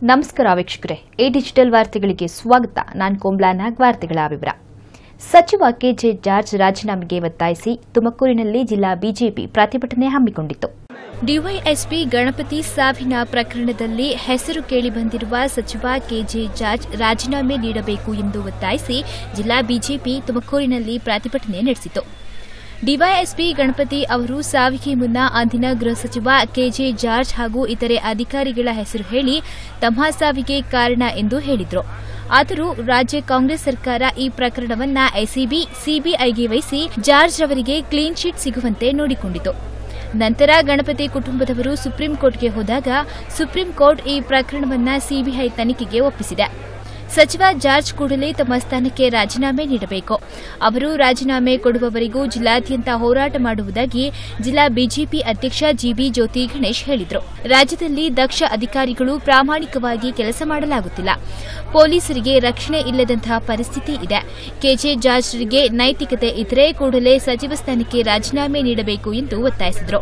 ನಮಸ್ಕಾರ ವೀಕ್ಷಕರೇ A digital ವಾರ್ತೆಗಳಿಗೆ ಸ್ವಾಗತ ನಾನು ಕೋಮ್ಲಾ ನಾಗ್ ವಾರ್ತೆಗಳ ವಿವರ ಸಚಿವ ಕೆಜೆ ಜಾರ್ಜ್ ರಾಜೀನಾಮೆಗೆ ಒತ್ತಾಯಿಸಿ ತುಮಕೂರಿನಲ್ಲಿ ಜಿಲ್ಲಾ ಬಿಜೆಪಿ ಪ್ರತಿಭಟನೆ ಹಮ್ಮಿಕೊಂಡಿತ್ತು ಡಿವೈಎಸ್ಪಿ ಗಣಪತಿ ಸಾವಿನ ಪ್ರಕರಣದಲ್ಲಿ ಹೆಸರು ಕೇಳಿಬಂದಿರುವ ಸಚಿವ ಕೆಜೆ ಜಾರ್ಜ್ ರಾಜೀನಾಮೆ ನೀಡಬೇಕು ಎಂದು ಒತ್ತಾಯಿಸಿ ಜಿಲ್ಲಾ ಬಿಜೆಪಿ ತುಮಕೂರಿನಲ್ಲಿ ಪ್ರತಿಭಟನೆ ನಡೆಸಿತು ಡಿವೈಎಸ್ಪಿ ಗಣಪತಿ ಅವರು ಸಾವಿಗೆ ಮುನ್ನ ಅಂದಿನ ಗೃಹ ಸಚಿವ ಕೆಜೆ ಜಾರ್ಜ್ ಹಾಗೂ ಇತರೆ ಅಧಿಕಾರಿಗಳ ಹೆಸರು ಹೇಳಿ ತಮ್ಮ ಸಾವಿಗೆ ಕಾರಣ ಎಂದು ಹೇಳಿದರು ಆದರೂ ರಾಜ್ಯ ಕಾಂಗ್ರೆಸ್ ಸರ್ಕಾರ ಈ ಪ್ರಕರಣವನ್ನ ಎಸಿಬಿ ಸಿಬಿಐಗೆ ವಹಿಸಿ ಜಾರ್ಜ್ ಅವರಿಗೆ ಕ್ಲೀನ್ ಶೀಟ್ ಸಿಗುವಂತೆ ನೋಡಿಕೊಂಡಿತು ನಂತರ ಗಣಪತಿ ಕುಟುಂಬದವರು ಸುಪ್ರೀಂ ಕೋರ್ಟ್ಗೆ ಹೋದಾಗ ಸುಪ್ರೀಂ ಕೋರ್ಟ್ ಈ ಪ್ರಕರಣವನ್ನ ಸಿಬಿಐ ತನಿಖೆಗೆ ಒಪ್ಪಿಸಿದೆ ಸಚಿವ ಜಾರ್ಜ್ ಕೂಡಲೇ ತಮ್ಮ ಸ್ಥಾನಕ್ಕೆ ರಾಜೀನಾಮೆ ನೀಡಬೇಕು ಅವರು ರಾಜೀನಾಮೆ ಕೊಡುವವರೆಗೂ ಜಿಲ್ಲಾದ್ಯಂತ ಹೋರಾಟ ಮಾಡುವುದಾಗಿ ಜಿಲ್ಲಾ ಬಿಜೆಪಿ ಅಧ್ಯಕ್ಷ ಜಿಬಿ ಜ್ಯೋತಿ ಗಣೇಶ್ ಹೇಳಿದರು ರಾಜ್ಯದಲ್ಲಿ ದಕ್ಷ ಅಧಿಕಾರಿಗಳು ಪ್ರಾಮಾಣಿಕವಾಗಿ ಕೆಲಸ ಮಾಡಲಾಗುತ್ತಿಲ್ಲ ಪೊಲೀಸರಿಗೆ ರಕ್ಷಣೆ ಇಲ್ಲದಂತಹ ಪರಿಸ್ಥಿತಿ ಇದೆ ಕೆಜೆ ಜಾರ್ಜ್ರಿಗೆ ನೈತಿಕತೆ ಇದ್ದರೆ ಕೂಡಲೇ ಸಚಿವ ಸ್ಥಾನಕ್ಕೆ ರಾಜೀನಾಮೆ ನೀಡಬೇಕು ಎಂದು ಒತ್ತಾಯಿಸಿದರು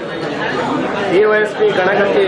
ಡಿವೈಎಸ್ಪಿ ಗಣಗತಿ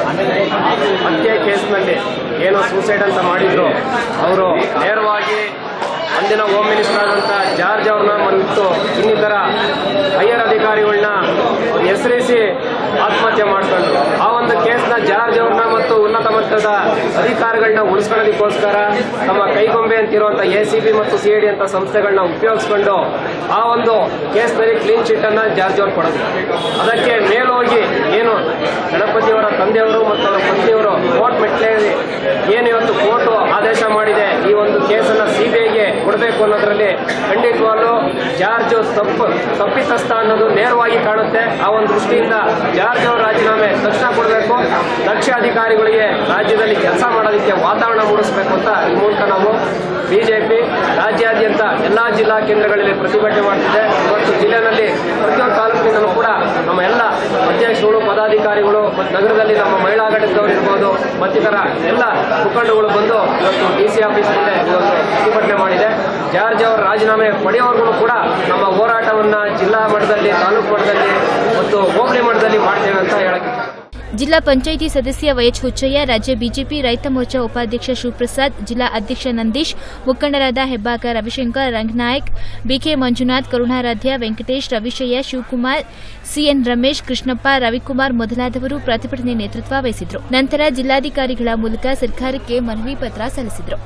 ಹತ್ಯೆ ಕೇಸ್ನಲ್ಲಿ ಏನು ಸೂಸೈಡ್ ಅಂತ ಮಾಡಿದ್ರು ಅವರು ನೇರವಾಗಿ ಅಂದಿನ ಹೋಮ್ ಮಿನಿಸ್ಟರ್ ಆದಂಥ ಜಾರ್ಜ್ ಅವ್ರನ್ನ ಮತ್ತು ಇನ್ನಿತರ ಹೈಯರ್ ಅಧಿಕಾರಿಗಳನ್ನ ಹೆಸರಿಸಿ ಆತ್ಮಹತ್ಯೆ ಮಾಡ್ಕೊಂಡ್ರು ಆ ಒಂದು ಕೇಸ್ನ ಜಾರ್ಜ್ ಅವ್ರನ್ನ ಮತ್ತು ಉನ್ನತ ಮಟ್ಟದ ಅಧಿಕಾರಿಗಳನ್ನ ಉಳಿಸ್ಕೊಳ್ಳೋದಕ್ಕೋಸ್ಕರ ತಮ್ಮ ಕೈಗೊಂಬೆ ಅಂತಿರುವಂಥ ಎ ಸಿ ಬಿ ಮತ್ತು ಸಿ ಡಿ ಅಂತ ಸಂಸ್ಥೆಗಳನ್ನ ಉಪಯೋಗಿಸ್ಕೊಂಡು ಆ ಒಂದು ಕೇಸ್ನಲ್ಲಿ ಕ್ಲೀನ್ ಚಿಟ್ ಅನ್ನ ಜಾರ್ಜ್ ಅವ್ರು ಕೊಡೋದು ಅದಕ್ಕೆ ಮೇಲೋಗಿ ಏನು ಗಣಪತಿಯವರ ತಂದೆಯವರು ಮತ್ತು ಅವರ ಪತ್ನಿಯವರು ಕೋರ್ಟ್ ಮೆಟ್ಲೇರಿ ಏನು ಇವತ್ತು ಕೋರ್ಟ್ ಆದೇಶ ಮಾಡಿದೆ ಈ ಒಂದು ಕೇಸನ್ನ ಸಿಬಿಐಗೆ ಕೊಡಬೇಕು ಅನ್ನೋದ್ರಲ್ಲಿ ಖಂಡಿತವಾಗ್ಲೂ ಜಾರ್ಜ್ ತಪ್ಪು ತಪ್ಪಿತಸ್ಥ ಅನ್ನೋದು ನೇರವಾಗಿ ಕಾಣುತ್ತೆ ಆ ಒಂದು ದೃಷ್ಟಿಯಿಂದ ಜಾರ್ಜ್ ಅವರ ರಾಜೀನಾಮೆ ತಕ್ಷಣ ಕೊಡಬೇಕು ದಕ್ಷ ಅಧಿಕಾರಿಗಳಿಗೆ ರಾಜ್ಯದಲ್ಲಿ ಕೆಲಸ ಮಾಡೋದಕ್ಕೆ ವಾತಾವರಣ ಮೂಡಿಸಬೇಕು ಅಂತ ಈ ಮೂಲಕ ನಾವು ಬಿಜೆಪಿ ರಾಜ್ಯಾದ್ಯಂತ ಎಲ್ಲಾ ಜಿಲ್ಲಾ ಕೇಂದ್ರಗಳಲ್ಲಿ ಪ್ರತಿಭಟನೆ ಮಾಡ್ತಿದೆ ಇವತ್ತು ಜಿಲ್ಲೆನಲ್ಲಿ ಪ್ರತಿಯೊಂದು ತಾಲೂಕಿನಲ್ಲೂ ಕೂಡ ನಮ್ಮ ಎಲ್ಲ ಅಧ್ಯಕ್ಷಗಳು ಪದಾಧಿಕಾರಿಗಳು ಮತ್ತು ನಗರದಲ್ಲಿ ನಮ್ಮ ಮಹಿಳಾ ಘಟಕದವರು ಇರ್ಬೋದು ಮತ್ತಿತರ ಎಲ್ಲ ಮುಖಂಡಗಳು ಬಂದು ಇವತ್ತು ಡಿ ಸಿ ಆಫೀಸ್ ಮುಂದೆ ಇವತ್ತು ಪ್ರತಿಭಟನೆ ಮಾಡಿದೆ ಜಾರ್ಜ್ ಅವರ ರಾಜೀನಾಮೆ ಪಡೆಯೋವರೆಗೂ ಕೂಡ ನಮ್ಮ ಹೋರಾಟವನ್ನ ಜಿಲ್ಲಾ ಮಟ್ಟದಲ್ಲಿ ತಾಲೂಕು ಮಟ್ಟದಲ್ಲಿ ಮತ್ತು ಹೋಬಳಿ ಮಟ್ಟದಲ್ಲಿ ಮಾಡ್ತೇವೆ ಅಂತ ಹೇಳಕ್ಕೆ ಜಿಲ್ಲಾ ಪಂಚಾಯಿತಿ ಸದಸ್ಯ ವೈಎಚ್ ಹುಚ್ಚಯ್ಯ ರಾಜ್ಯ ಬಿಜೆಪಿ ರೈತ ಮೋರ್ಚಾ ಉಪಾಧ್ಯಕ್ಷ ಶಿವಪ್ರಸಾದ್ ಜಿಲ್ಲಾ ಅಧ್ಯಕ್ಷ ನಂದೀಶ್ ಮುಖಂಡರಾದ ಹೆಬ್ಬಾಕ ರವಿಶಂಕರ್ ರಂಗನಾಯಕ್ ಬಿಕೆ ಮಂಜುನಾಥ್ ಕರುಣಾರಾಧ್ಯ ವೆಂಕಟೇಶ್ ರವಿಶಯ್ಯ ಶಿವಕುಮಾರ್ ಸಿಎನ್ ರಮೇಶ್ ಕೃಷ್ಣಪ್ಪ ರವಿಕುಮಾರ್ ಮೊದಲಾದವರು ಪ್ರತಿಭಟನೆ ನೇತೃತ್ವ ವಹಿಸಿದ್ರು ನಂತರ ಜಿಲ್ಲಾಧಿಕಾರಿಗಳ ಮೂಲಕ ಸರ್ಕಾರಕ್ಕೆ ಮನವಿ ಪತ್ರ ಸಲ್ಲಿಸಿದರು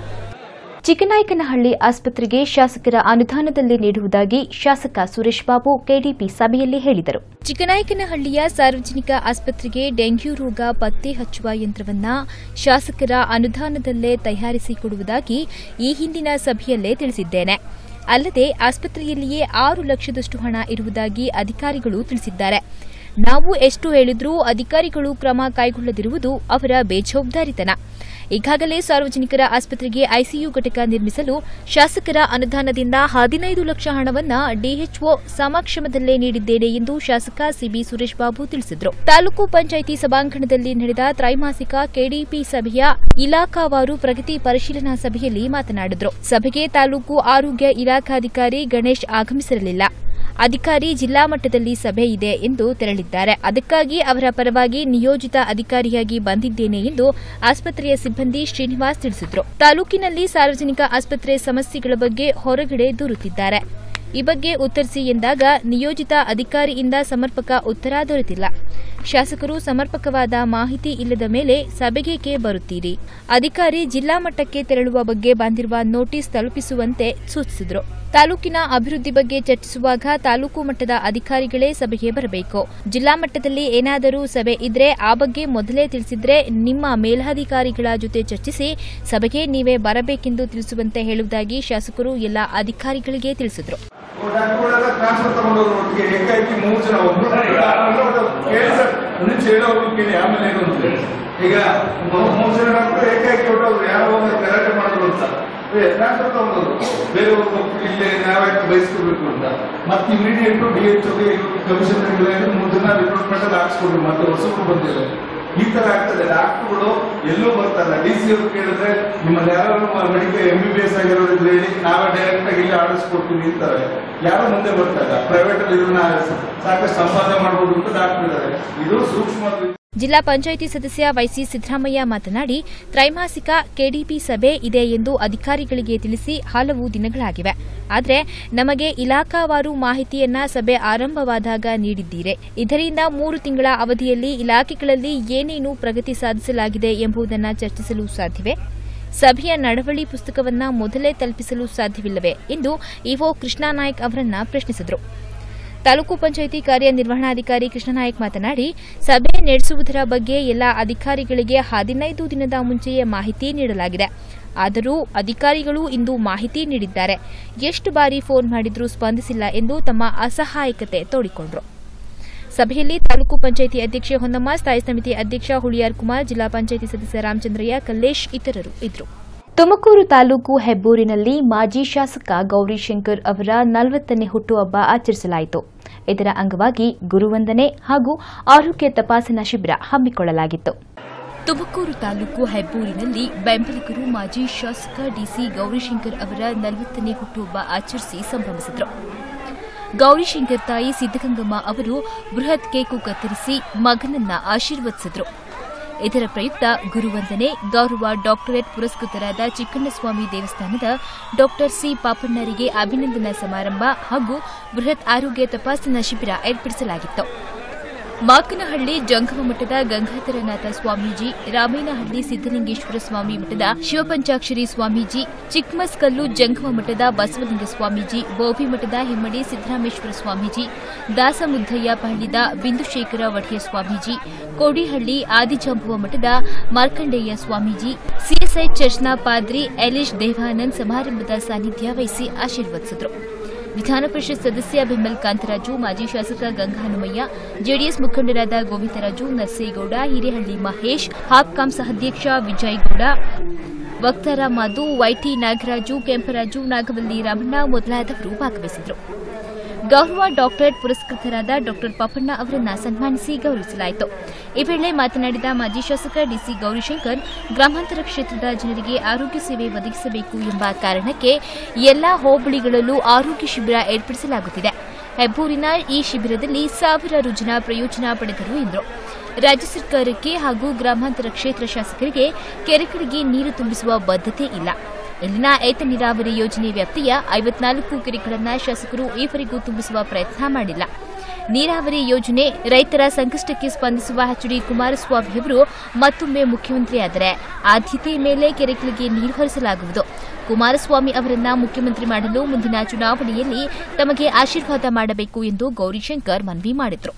ಚಿಕ್ಕನಾಯಕನಹಳ್ಳಿ ಆಸ್ಪತ್ರೆಗೆ ಶಾಸಕರ ಅನುದಾನದಲ್ಲಿ ನೀಡುವುದಾಗಿ ಶಾಸಕ ಸುರೇಶ್ ಬಾಬು ಕೆಡಿಪಿ ಸಭೆಯಲ್ಲಿ ಹೇಳಿದರು ಚಿಕ್ಕನಾಯಕನಹಳ್ಳಿಯ ಸಾರ್ವಜನಿಕ ಆಸ್ಪತ್ರೆಗೆ ಡೆಂಗ್ಯೂ ರೋಗ ಪತ್ತೆ ಹಚ್ಚುವ ಯಂತ್ರವನ್ನ ಶಾಸಕರ ಅನುದಾನದಲ್ಲೇ ತಯಾರಿಸಿಕೊಡುವುದಾಗಿ ಈ ಹಿಂದಿನ ಸಭೆಯಲ್ಲೇ ತಿಳಿಸಿದ್ದೇನೆ ಅಲ್ಲದೆ ಆಸ್ಪತ್ರೆಯಲ್ಲಿಯೇ ಆರು ಲಕ್ಷದಷ್ಟು ಹಣ ಇರುವುದಾಗಿ ಅಧಿಕಾರಿಗಳು ತಿಳಿಸಿದ್ದಾರೆ ನಾವು ಎಷ್ಟು ಹೇಳಿದ್ರೂ ಅಧಿಕಾರಿಗಳು ಕ್ರಮ ಕೈಗೊಳ್ಳದಿರುವುದು ಅವರ ಬೇಜವಾಬ್ದಾರಿತನ ಈಗಾಗಲೇ ಸಾರ್ವಜನಿಕರ ಆಸ್ಪತ್ರೆಗೆ ಐಸಿಯು ಘಟಕ ನಿರ್ಮಿಸಲು ಶಾಸಕರ ಅನುದಾನದಿಂದ ಹದಿನೈದು ಲಕ್ಷ ಹಣವನ್ನ ಡಿಎಚ್ಒ ಸಮಕ್ಷಮದಲ್ಲೇ ನೀಡಿದ್ದೇನೆ ಎಂದು ಶಾಸಕ ಸಿಬಿ ಸುರೇಶ್ ಬಾಬು ತಿಳಿಸಿದರು ತಾಲೂಕು ಪಂಚಾಯಿತಿ ಸಭಾಂಗಣದಲ್ಲಿ ನಡೆದ ತ್ರೈಮಾಸಿಕ ಕೆಡಿಪಿ ಸಭೆಯ ಇಲಾಖಾವಾರು ಪ್ರಗತಿ ಪರಿಶೀಲನಾ ಸಭೆಯಲ್ಲಿ ಮಾತನಾಡಿದರು ಸಭೆಗೆ ತಾಲೂಕು ಆರೋಗ್ಯ ಇಲಾಖಾಧಿಕಾರಿ ಗಣೇಶ್ ಆಗಮಿಸಿರಲಿಲ್ಲ ಅಧಿಕಾರಿ ಜಿಲ್ಲಾ ಮಟ್ಟದಲ್ಲಿ ಸಭೆ ಇದೆ ಎಂದು ತೆರಳಿದ್ದಾರೆ ಅದಕ್ಕಾಗಿ ಅವರ ಪರವಾಗಿ ನಿಯೋಜಿತ ಅಧಿಕಾರಿಯಾಗಿ ಬಂದಿದ್ದೇನೆ ಎಂದು ಆಸ್ಪತ್ರೆಯ ಸಿಬ್ಬಂದಿ ಶ್ರೀನಿವಾಸ್ ತಿಳಿಸಿದರು ತಾಲೂಕಿನಲ್ಲಿ ಸಾರ್ವಜನಿಕ ಆಸ್ಪತ್ರೆ ಸಮಸ್ಯೆಗಳ ಬಗ್ಗೆ ಹೊರಗಡೆ ದೂರುತ್ತಿದ್ದಾರೆ ಈ ಬಗ್ಗೆ ಉತ್ತರಿಸಿ ಎಂದಾಗ ನಿಯೋಜಿತ ಅಧಿಕಾರಿಯಿಂದ ಸಮರ್ಪಕ ಉತ್ತರ ದೊರೆತಿಲ್ಲ ಶಾಸಕರು ಸಮರ್ಪಕವಾದ ಮಾಹಿತಿ ಇಲ್ಲದ ಮೇಲೆ ಸಭೆಗೇಕೆ ಬರುತ್ತೀರಿ ಅಧಿಕಾರಿ ಜಿಲ್ಲಾ ಮಟ್ಟಕ್ಕೆ ತೆರಳುವ ಬಗ್ಗೆ ಬಂದಿರುವ ನೋಟಿಸ್ ತಲುಪಿಸುವಂತೆ ಸೂಚಿಸಿದರು ತಾಲೂಕಿನ ಅಭಿವೃದ್ಧಿ ಬಗ್ಗೆ ಚರ್ಚಿಸುವಾಗ ತಾಲೂಕು ಮಟ್ಟದ ಅಧಿಕಾರಿಗಳೇ ಸಭೆಗೆ ಬರಬೇಕು ಜಿಲ್ಲಾ ಮಟ್ಟದಲ್ಲಿ ಏನಾದರೂ ಸಭೆ ಇದ್ರೆ ಆ ಬಗ್ಗೆ ಮೊದಲೇ ತಿಳಿಸಿದ್ರೆ ನಿಮ್ಮ ಮೇಲಧಿಕಾರಿಗಳ ಜೊತೆ ಚರ್ಚಿಸಿ ಸಭೆಗೆ ನೀವೇ ಬರಬೇಕೆಂದು ತಿಳಿಸುವಂತೆ ಹೇಳುವುದಾಗಿ ಶಾಸಕರು ಎಲ್ಲ ಅಧಿಕಾರಿಗಳಿಗೆ ತಿಳಿಸಿದರು ಡಾಕ್ಟರ್ಗಳೆಲ್ಲ ಟ್ರಾನ್ಸ್ಫರ್ ತಗೊಂಡೋದ್ರು ಒಟ್ಟಿಗೆ ಏಕಾಏಕಿ ಮೂರು ಜನ ಒಬ್ರು ಕೇಳಿ ಸರ್ ಮುಂಚೆ ಹೇಳೋರು ಕೇಳಿ ಆಮೇಲೆ ಏನು ಅಂತ ಈಗ ಮೂ- ಮೂರು ಜನ ಡಾಕ್ಟರ್ ಏಕಾಏಕಿ ಹೊರಟೋದ್ರು ಯಾರೋ ಒಂದು ಗಲಾಟೆ ಮಾಡಿದ್ರು ಅಂತ ಟ್ರಾನ್ಸ್ಫರ್ ತಗೊಂಡೋದ್ರು ಬೇರೆ ಇಲ್ಲಿ ನಾವ್ಯಾಕೆ ಬಯಸ್ಕೋಬೇಕು ಅಂತ ಮತ್ತೆ ಇಮಿಡಿಯೇಟ್ ಡಿ ಎಚ್ ಕಮಿಷನರ್ ಮೂರು ಜನ ರಿಕ್ರೂಟ್ಮೆಂಟ್ ಅಲ್ಲಿ ಹಾಕ್ಸ್ಕೊಡ್ರು ಮತ್ತೆ ಹೊಸಬ್ರು ಬಂದಿಲ್ಲ ಈ ತರ ಆಗ್ತದೆ ಡಾಕ್ಟರ್ಗಳು ಎಲ್ಲೂ ಬರ್ತಾರ ಡಿ ಸಿ ಅವ್ರು ಕೇಳಿದ್ರೆ ನಿಮ್ಮಲ್ಲಿ ಯಾರು medical M B B S ಆಗಿರೋದಿದ್ರೆ ಹೇಳಿ ನಾವೇ ಡೈರೆಕ್ಟ್ ಆಗಿ ಇಲ್ಲಿ ಆರ್ಡರ್ಸ್ ಕೊಡ್ತೀವಿ ಅಂತಾರೆ ಯಾರು ಮುಂದೆ ಬರ್ತಾರೆ ಪ್ರೈವೇಟ್ ಅಲ್ಲಿ ಇದನ್ನ ಸಾಕಷ್ಟು ಸಂಪಾದನೆ ಮಾಡ್ಬೋದು ಅಂತ ಡಾಕ್ಟರ್ ಇದ್ದಾರೆ ಇದು ಸೂಕ್ಷ್ಮ ಜಿಲ್ಲಾ ಪಂಚಾಯಿತಿ ಸದಸ್ಯ ವೈಸಿ ಸಿದ್ದರಾಮಯ್ಯ ಮಾತನಾಡಿ ತ್ರೈಮಾಸಿಕ ಕೆಡಿಪಿ ಸಭೆ ಇದೆ ಎಂದು ಅಧಿಕಾರಿಗಳಿಗೆ ತಿಳಿಸಿ ಹಲವು ದಿನಗಳಾಗಿವೆ ಆದರೆ ನಮಗೆ ಇಲಾಖಾವಾರು ಮಾಹಿತಿಯನ್ನ ಸಭೆ ಆರಂಭವಾದಾಗ ನೀಡಿದ್ದೀರಿ ಇದರಿಂದ ಮೂರು ತಿಂಗಳ ಅವಧಿಯಲ್ಲಿ ಇಲಾಖೆಗಳಲ್ಲಿ ಏನೇನು ಪ್ರಗತಿ ಸಾಧಿಸಲಾಗಿದೆ ಎಂಬುದನ್ನು ಚರ್ಚಿಸಲು ಸಾಧ್ಯವೇ ಸಭೆಯ ನಡವಳಿ ಪುಸ್ತಕವನ್ನ ಮೊದಲೇ ತಲುಪಿಸಲು ಸಾಧ್ಯವಿಲ್ಲವೇ ಎಂದು ಇಒ ಕೃಷ್ಣಾನಾಯ್ಕ್ ಅವರನ್ನ ಪ್ರಶ್ನಿಸಿದರು ತಾಲೂಕು ಪಂಚಾಯಿತಿ ಕಾರ್ಯನಿರ್ವಹಣಾಧಿಕಾರಿ ಕೃಷ್ಣನಾಯ್ಕ್ ಮಾತನಾಡಿ ಸಭೆ ನಡೆಸುವುದರ ಬಗ್ಗೆ ಎಲ್ಲ ಅಧಿಕಾರಿಗಳಿಗೆ ಹದಿನೈದು ದಿನದ ಮುಂಚೆಯೇ ಮಾಹಿತಿ ನೀಡಲಾಗಿದೆ ಆದರೂ ಅಧಿಕಾರಿಗಳು ಇಂದು ಮಾಹಿತಿ ನೀಡಿದ್ದಾರೆ ಎಷ್ಟು ಬಾರಿ ಫೋನ್ ಮಾಡಿದ್ರೂ ಸ್ಪಂದಿಸಿಲ್ಲ ಎಂದು ತಮ್ಮ ಅಸಹಾಯಕತೆ ತೋಡಿಕೊಂಡರು ಸಭೆಯಲ್ಲಿ ತಾಲೂಕು ಪಂಚಾಯಿತಿ ಅಧ್ಯಕ್ಷೆ ಹೊನ್ನಮ್ಮ ಸ್ಥಾಯಿ ಸಮಿತಿ ಅಧ್ಯಕ್ಷ ಹುಳಿಯಾರ್ ಕುಮಾರ್ ಜಿಲ್ಲಾ ಪಂಚಾಯಿತಿ ಸದಸ್ಯ ರಾಮಚಂದ್ರಯ್ಯ ಕಲ್ಲೇಶ್ ಇತರರು ಇದ್ದರು ತುಮಕೂರು ತಾಲೂಕು ಹೆಬ್ಬೂರಿನಲ್ಲಿ ಮಾಜಿ ಶಾಸಕ ಗೌರಿಶಂಕರ್ ಅವರ ನಲವತ್ತನೇ ಹುಟ್ಟುಹಬ್ಬ ಆಚರಿಸಲಾಯಿತು ಇದರ ಅಂಗವಾಗಿ ಗುರುವಂದನೆ ಹಾಗೂ ಆರೋಗ್ಯ ತಪಾಸಣಾ ಶಿಬಿರ ಹಮ್ಮಿಕೊಳ್ಳಲಾಗಿತ್ತು ತುಮಕೂರು ತಾಲೂಕು ಹೆಬ್ಬೂರಿನಲ್ಲಿ ಬೆಂಬಲಿಗರು ಮಾಜಿ ಶಾಸಕ ಡಿಸಿ ಗೌರಿಶಂಕರ್ ಅವರ ನಲವತ್ತನೇ ಹುಟ್ಟುಹಬ್ಬ ಆಚರಿಸಿ ಸಂಭ್ರಮಿಸಿದರು ಗೌರಿಶಂಕರ್ ತಾಯಿ ಸಿದ್ದಗಂಗಮ್ಮ ಅವರು ಬೃಹತ್ ಕೇಕು ಕತ್ತರಿಸಿ ಮಗನನ್ನ ಆಶೀರ್ವದಿಸಿದರು ಇದರ ಪ್ರಯುಕ್ತ ಗುರುವಂದನೆ ಗೌರವ ಡಾಕ್ಟರೇಟ್ ಪುರಸ್ಕೃತರಾದ ಚಿಕ್ಕಣ್ಣಸ್ವಾಮಿ ದೇವಸ್ಥಾನದ ಡಾಕ್ಟರ್ ಸಿ ಪಾಪಣ್ಣರಿಗೆ ಅಭಿನಂದನಾ ಸಮಾರಂಭ ಹಾಗೂ ಬೃಹತ್ ಆರೋಗ್ಯ ತಪಾಸಣಾ ಶಿಬಿರ ಏರ್ಪಡಿಸಲಾಗಿತ್ತು ಮಾಕನಹಳ್ಳಿ ಜಂಗಮ ಮಠದ ಗಂಗಾಧರನಾಥ ಸ್ವಾಮೀಜಿ ರಾಮೇನಹಳ್ಳಿ ಸಿದ್ದಲಿಂಗೇಶ್ವರ ಸ್ವಾಮಿ ಮಠದ ಶಿವಪಂಚಾಕ್ಷರಿ ಸ್ವಾಮೀಜಿ ಚಿಕ್ಕಮಸ್ಕಲ್ಲು ಜಂಗಮ ಮಠದ ಬಸವಲಿಂಗ ಸ್ವಾಮೀಜಿ ಬೋವಿ ಮಠದ ಹಿಮ್ಮಡಿ ಸಿದ್ದರಾಮೇಶ್ವರ ಸ್ವಾಮೀಜಿ ದಾಸಮುದ್ದಯ್ಯ ಪಹಳ್ಳಿದ ಬಿಂದುಶೇಖರ ಒಡೆಯ ಸ್ವಾಮೀಜಿ ಕೋಡಿಹಳ್ಳಿ ಆದಿಜಾಂಬುವ ಮಠದ ಮಾರ್ಕಂಡೇಯ ಸ್ವಾಮೀಜಿ ಸಿಎಸ್ಐ ಚರ್ಚ್ನ ಪಾದ್ರಿ ಎಲಿಶ್ ದೇವಾನಂದ್ ಸಮಾರಂಭದ ಸಾನ್ನಿಧ್ಯ ವಹಿಸಿ ಆಶೀರ್ವದಿಸಿದರು ವಿಧಾನ ಪರಿಷತ್ ಸದಸ್ಯ ಬಿಮ್ಮಲ್ ಕಾಂತರಾಜು ಮಾಜಿ ಶಾಸಕ ಗಂಗಾಹನುಮಯ್ಯ ಜೆಡಿಎಸ್ ಮುಖಂಡರಾದ ಗೋವಿಂದರಾಜು ನರ್ಸೇಗೌಡ ಹಿರೇಹಳ್ಳಿ ಮಹೇಶ್ ಹಾಪ್ಕಾಂ ಸಹಾಧ್ಯಕ್ಷ ವಿಜಯಗೌಡ ವಕ್ತಾರ ಮಧು ವೈಟಿ ನಾಗರಾಜು ಕೆಂಪರಾಜು ನಾಗವಲ್ಲಿ ರಮಣ ಮೊದಲಾದವರು ಭಾಗವಹಿಸಿದರು ಗೌರವ ಡಾಕ್ಟರೇಟ್ ಪುರಸ್ಕೃತರಾದ ಡಾಕ್ಟರ್ ಪಪ್ಪಣ್ಣ ಅವರನ್ನ ಸನ್ಮಾನಿಸಿ ಗೌರವಿಸಲಾಯಿತು ಈ ವೇಳೆ ಮಾತನಾಡಿದ ಮಾಜಿ ಶಾಸಕ ಡಿಸಿ ಗೌರಿಶಂಕರ್ ಗ್ರಾಮಾಂತರ ಕ್ಷೇತ್ರದ ಜನರಿಗೆ ಆರೋಗ್ಯ ಸೇವೆ ಒದಗಿಸಬೇಕು ಎಂಬ ಕಾರಣಕ್ಕೆ ಎಲ್ಲಾ ಹೋಬಳಿಗಳಲ್ಲೂ ಆರೋಗ್ಯ ಶಿಬಿರ ಏರ್ಪಡಿಸಲಾಗುತ್ತಿದೆ ಹೆಬ್ಬೂರಿನ ಈ ಶಿಬಿರದಲ್ಲಿ ಸಾವಿರಾರು ಜನ ಪ್ರಯೋಜನ ಪಡೆದರು ಎಂದರು ರಾಜ್ಯ ಸರ್ಕಾರಕ್ಕೆ ಹಾಗೂ ಗ್ರಾಮಾಂತರ ಕ್ಷೇತ್ರ ಶಾಸಕರಿಗೆ ಕೆರೆಗಳಿಗೆ ನೀರು ತುಂಬಿಸುವ ಬದ್ಧತೆ ಇಲ್ಲ ಇಲ್ಲಿನ ಏತ ನೀರಾವರಿ ಯೋಜನೆ ವ್ಯಾಪ್ತಿಯ ಐವತ್ನಾಲ್ಕು ಕೆರೆಗಳನ್ನು ಶಾಸಕರು ಈವರೆಗೂ ತುಂಬಿಸುವ ಪ್ರಯತ್ನ ಮಾಡಿಲ್ಲ ನೀರಾವರಿ ಯೋಜನೆ ರೈತರ ಸಂಕಷ್ಟಕ್ಕೆ ಸ್ಪಂದಿಸುವ ಎಚ್ಡಿ ಕುಮಾರಸ್ವಾಮಿ ಅವರು ಮತ್ತೊಮ್ಮೆ ಮುಖ್ಯಮಂತ್ರಿಯಾದರೆ ಆದ್ಯತೆ ಮೇಲೆ ಕೆರೆಗಳಿಗೆ ನೀರು ಹರಿಸಲಾಗುವುದು ಕುಮಾರಸ್ವಾಮಿ ಅವರನ್ನ ಮುಖ್ಯಮಂತ್ರಿ ಮಾಡಲು ಮುಂದಿನ ಚುನಾವಣೆಯಲ್ಲಿ ತಮಗೆ ಆಶೀರ್ವಾದ ಮಾಡಬೇಕು ಎಂದು ಗೌರಿಶಂಕರ್ ಮನವಿ ಮಾಡಿದರು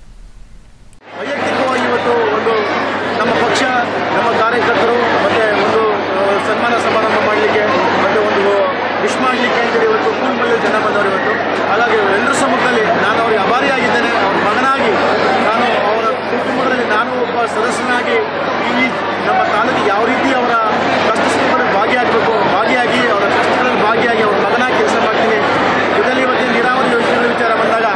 ವೈಯಕ್ತಿಕವಾಗಿ ಇವತ್ತು ಒಂದು ನಮ್ಮ ಪಕ್ಷ ನಮ್ಮ ಕಾರ್ಯಕರ್ತರು ಮತ್ತೆ ಒಂದು ಆ, ಸನ್ಮಾನ ಸಮಾರಂಭ ಮಾಡಲಿಕ್ಕೆ ಮತ್ತೆ ಒಂದು ವಿಶ್ ಮಾಡಲಿಕ್ಕೆ ಅಂತೇಳಿ ಇವತ್ತು ಕೂಲ್ಮಲ್ಲಿ ಜನ ಬಂದವರು ಇವತ್ತು ಹಾಗಾಗಿ ಎಲ್ಲರ ಸಮ್ಮುಖದಲ್ಲಿ ನಾನು ಅವರಿಗೆ ಅಭಾರಿಯಾಗಿದ್ದೇನೆ ಅವ್ರ ಮಗನಾಗಿ ನಾನು ಅವರ ಕುಟುಂಬದಲ್ಲಿ ನಾನು ಒಬ್ಬ ಸದಸ್ಯನಾಗಿ ಈ ನಮ್ಮ ತಾಲೂಕಿಗೆ ಯಾವ ರೀತಿ ಅವರ ಕಷ್ಟ ಸುಖಗಳಲ್ಲಿ ಭಾಗಿಯಾಗಬೇಕು ಭಾಗಿಯಾಗಿ ಅವರ ಕಷ್ಟಗಳಲ್ಲಿ ಭಾಗಿಯಾಗಿ ಅವ್ರ ಮಗನಾಗಿ ಕೆಲಸ ಮಾಡ್ತೀನಿ ಇದರಲ್ಲಿ ಇವತ್ತಿನ ನೀರಾವರಿ ಯೋಜನೆಗಳ ವಿಚಾರ ಬಂದಾಗ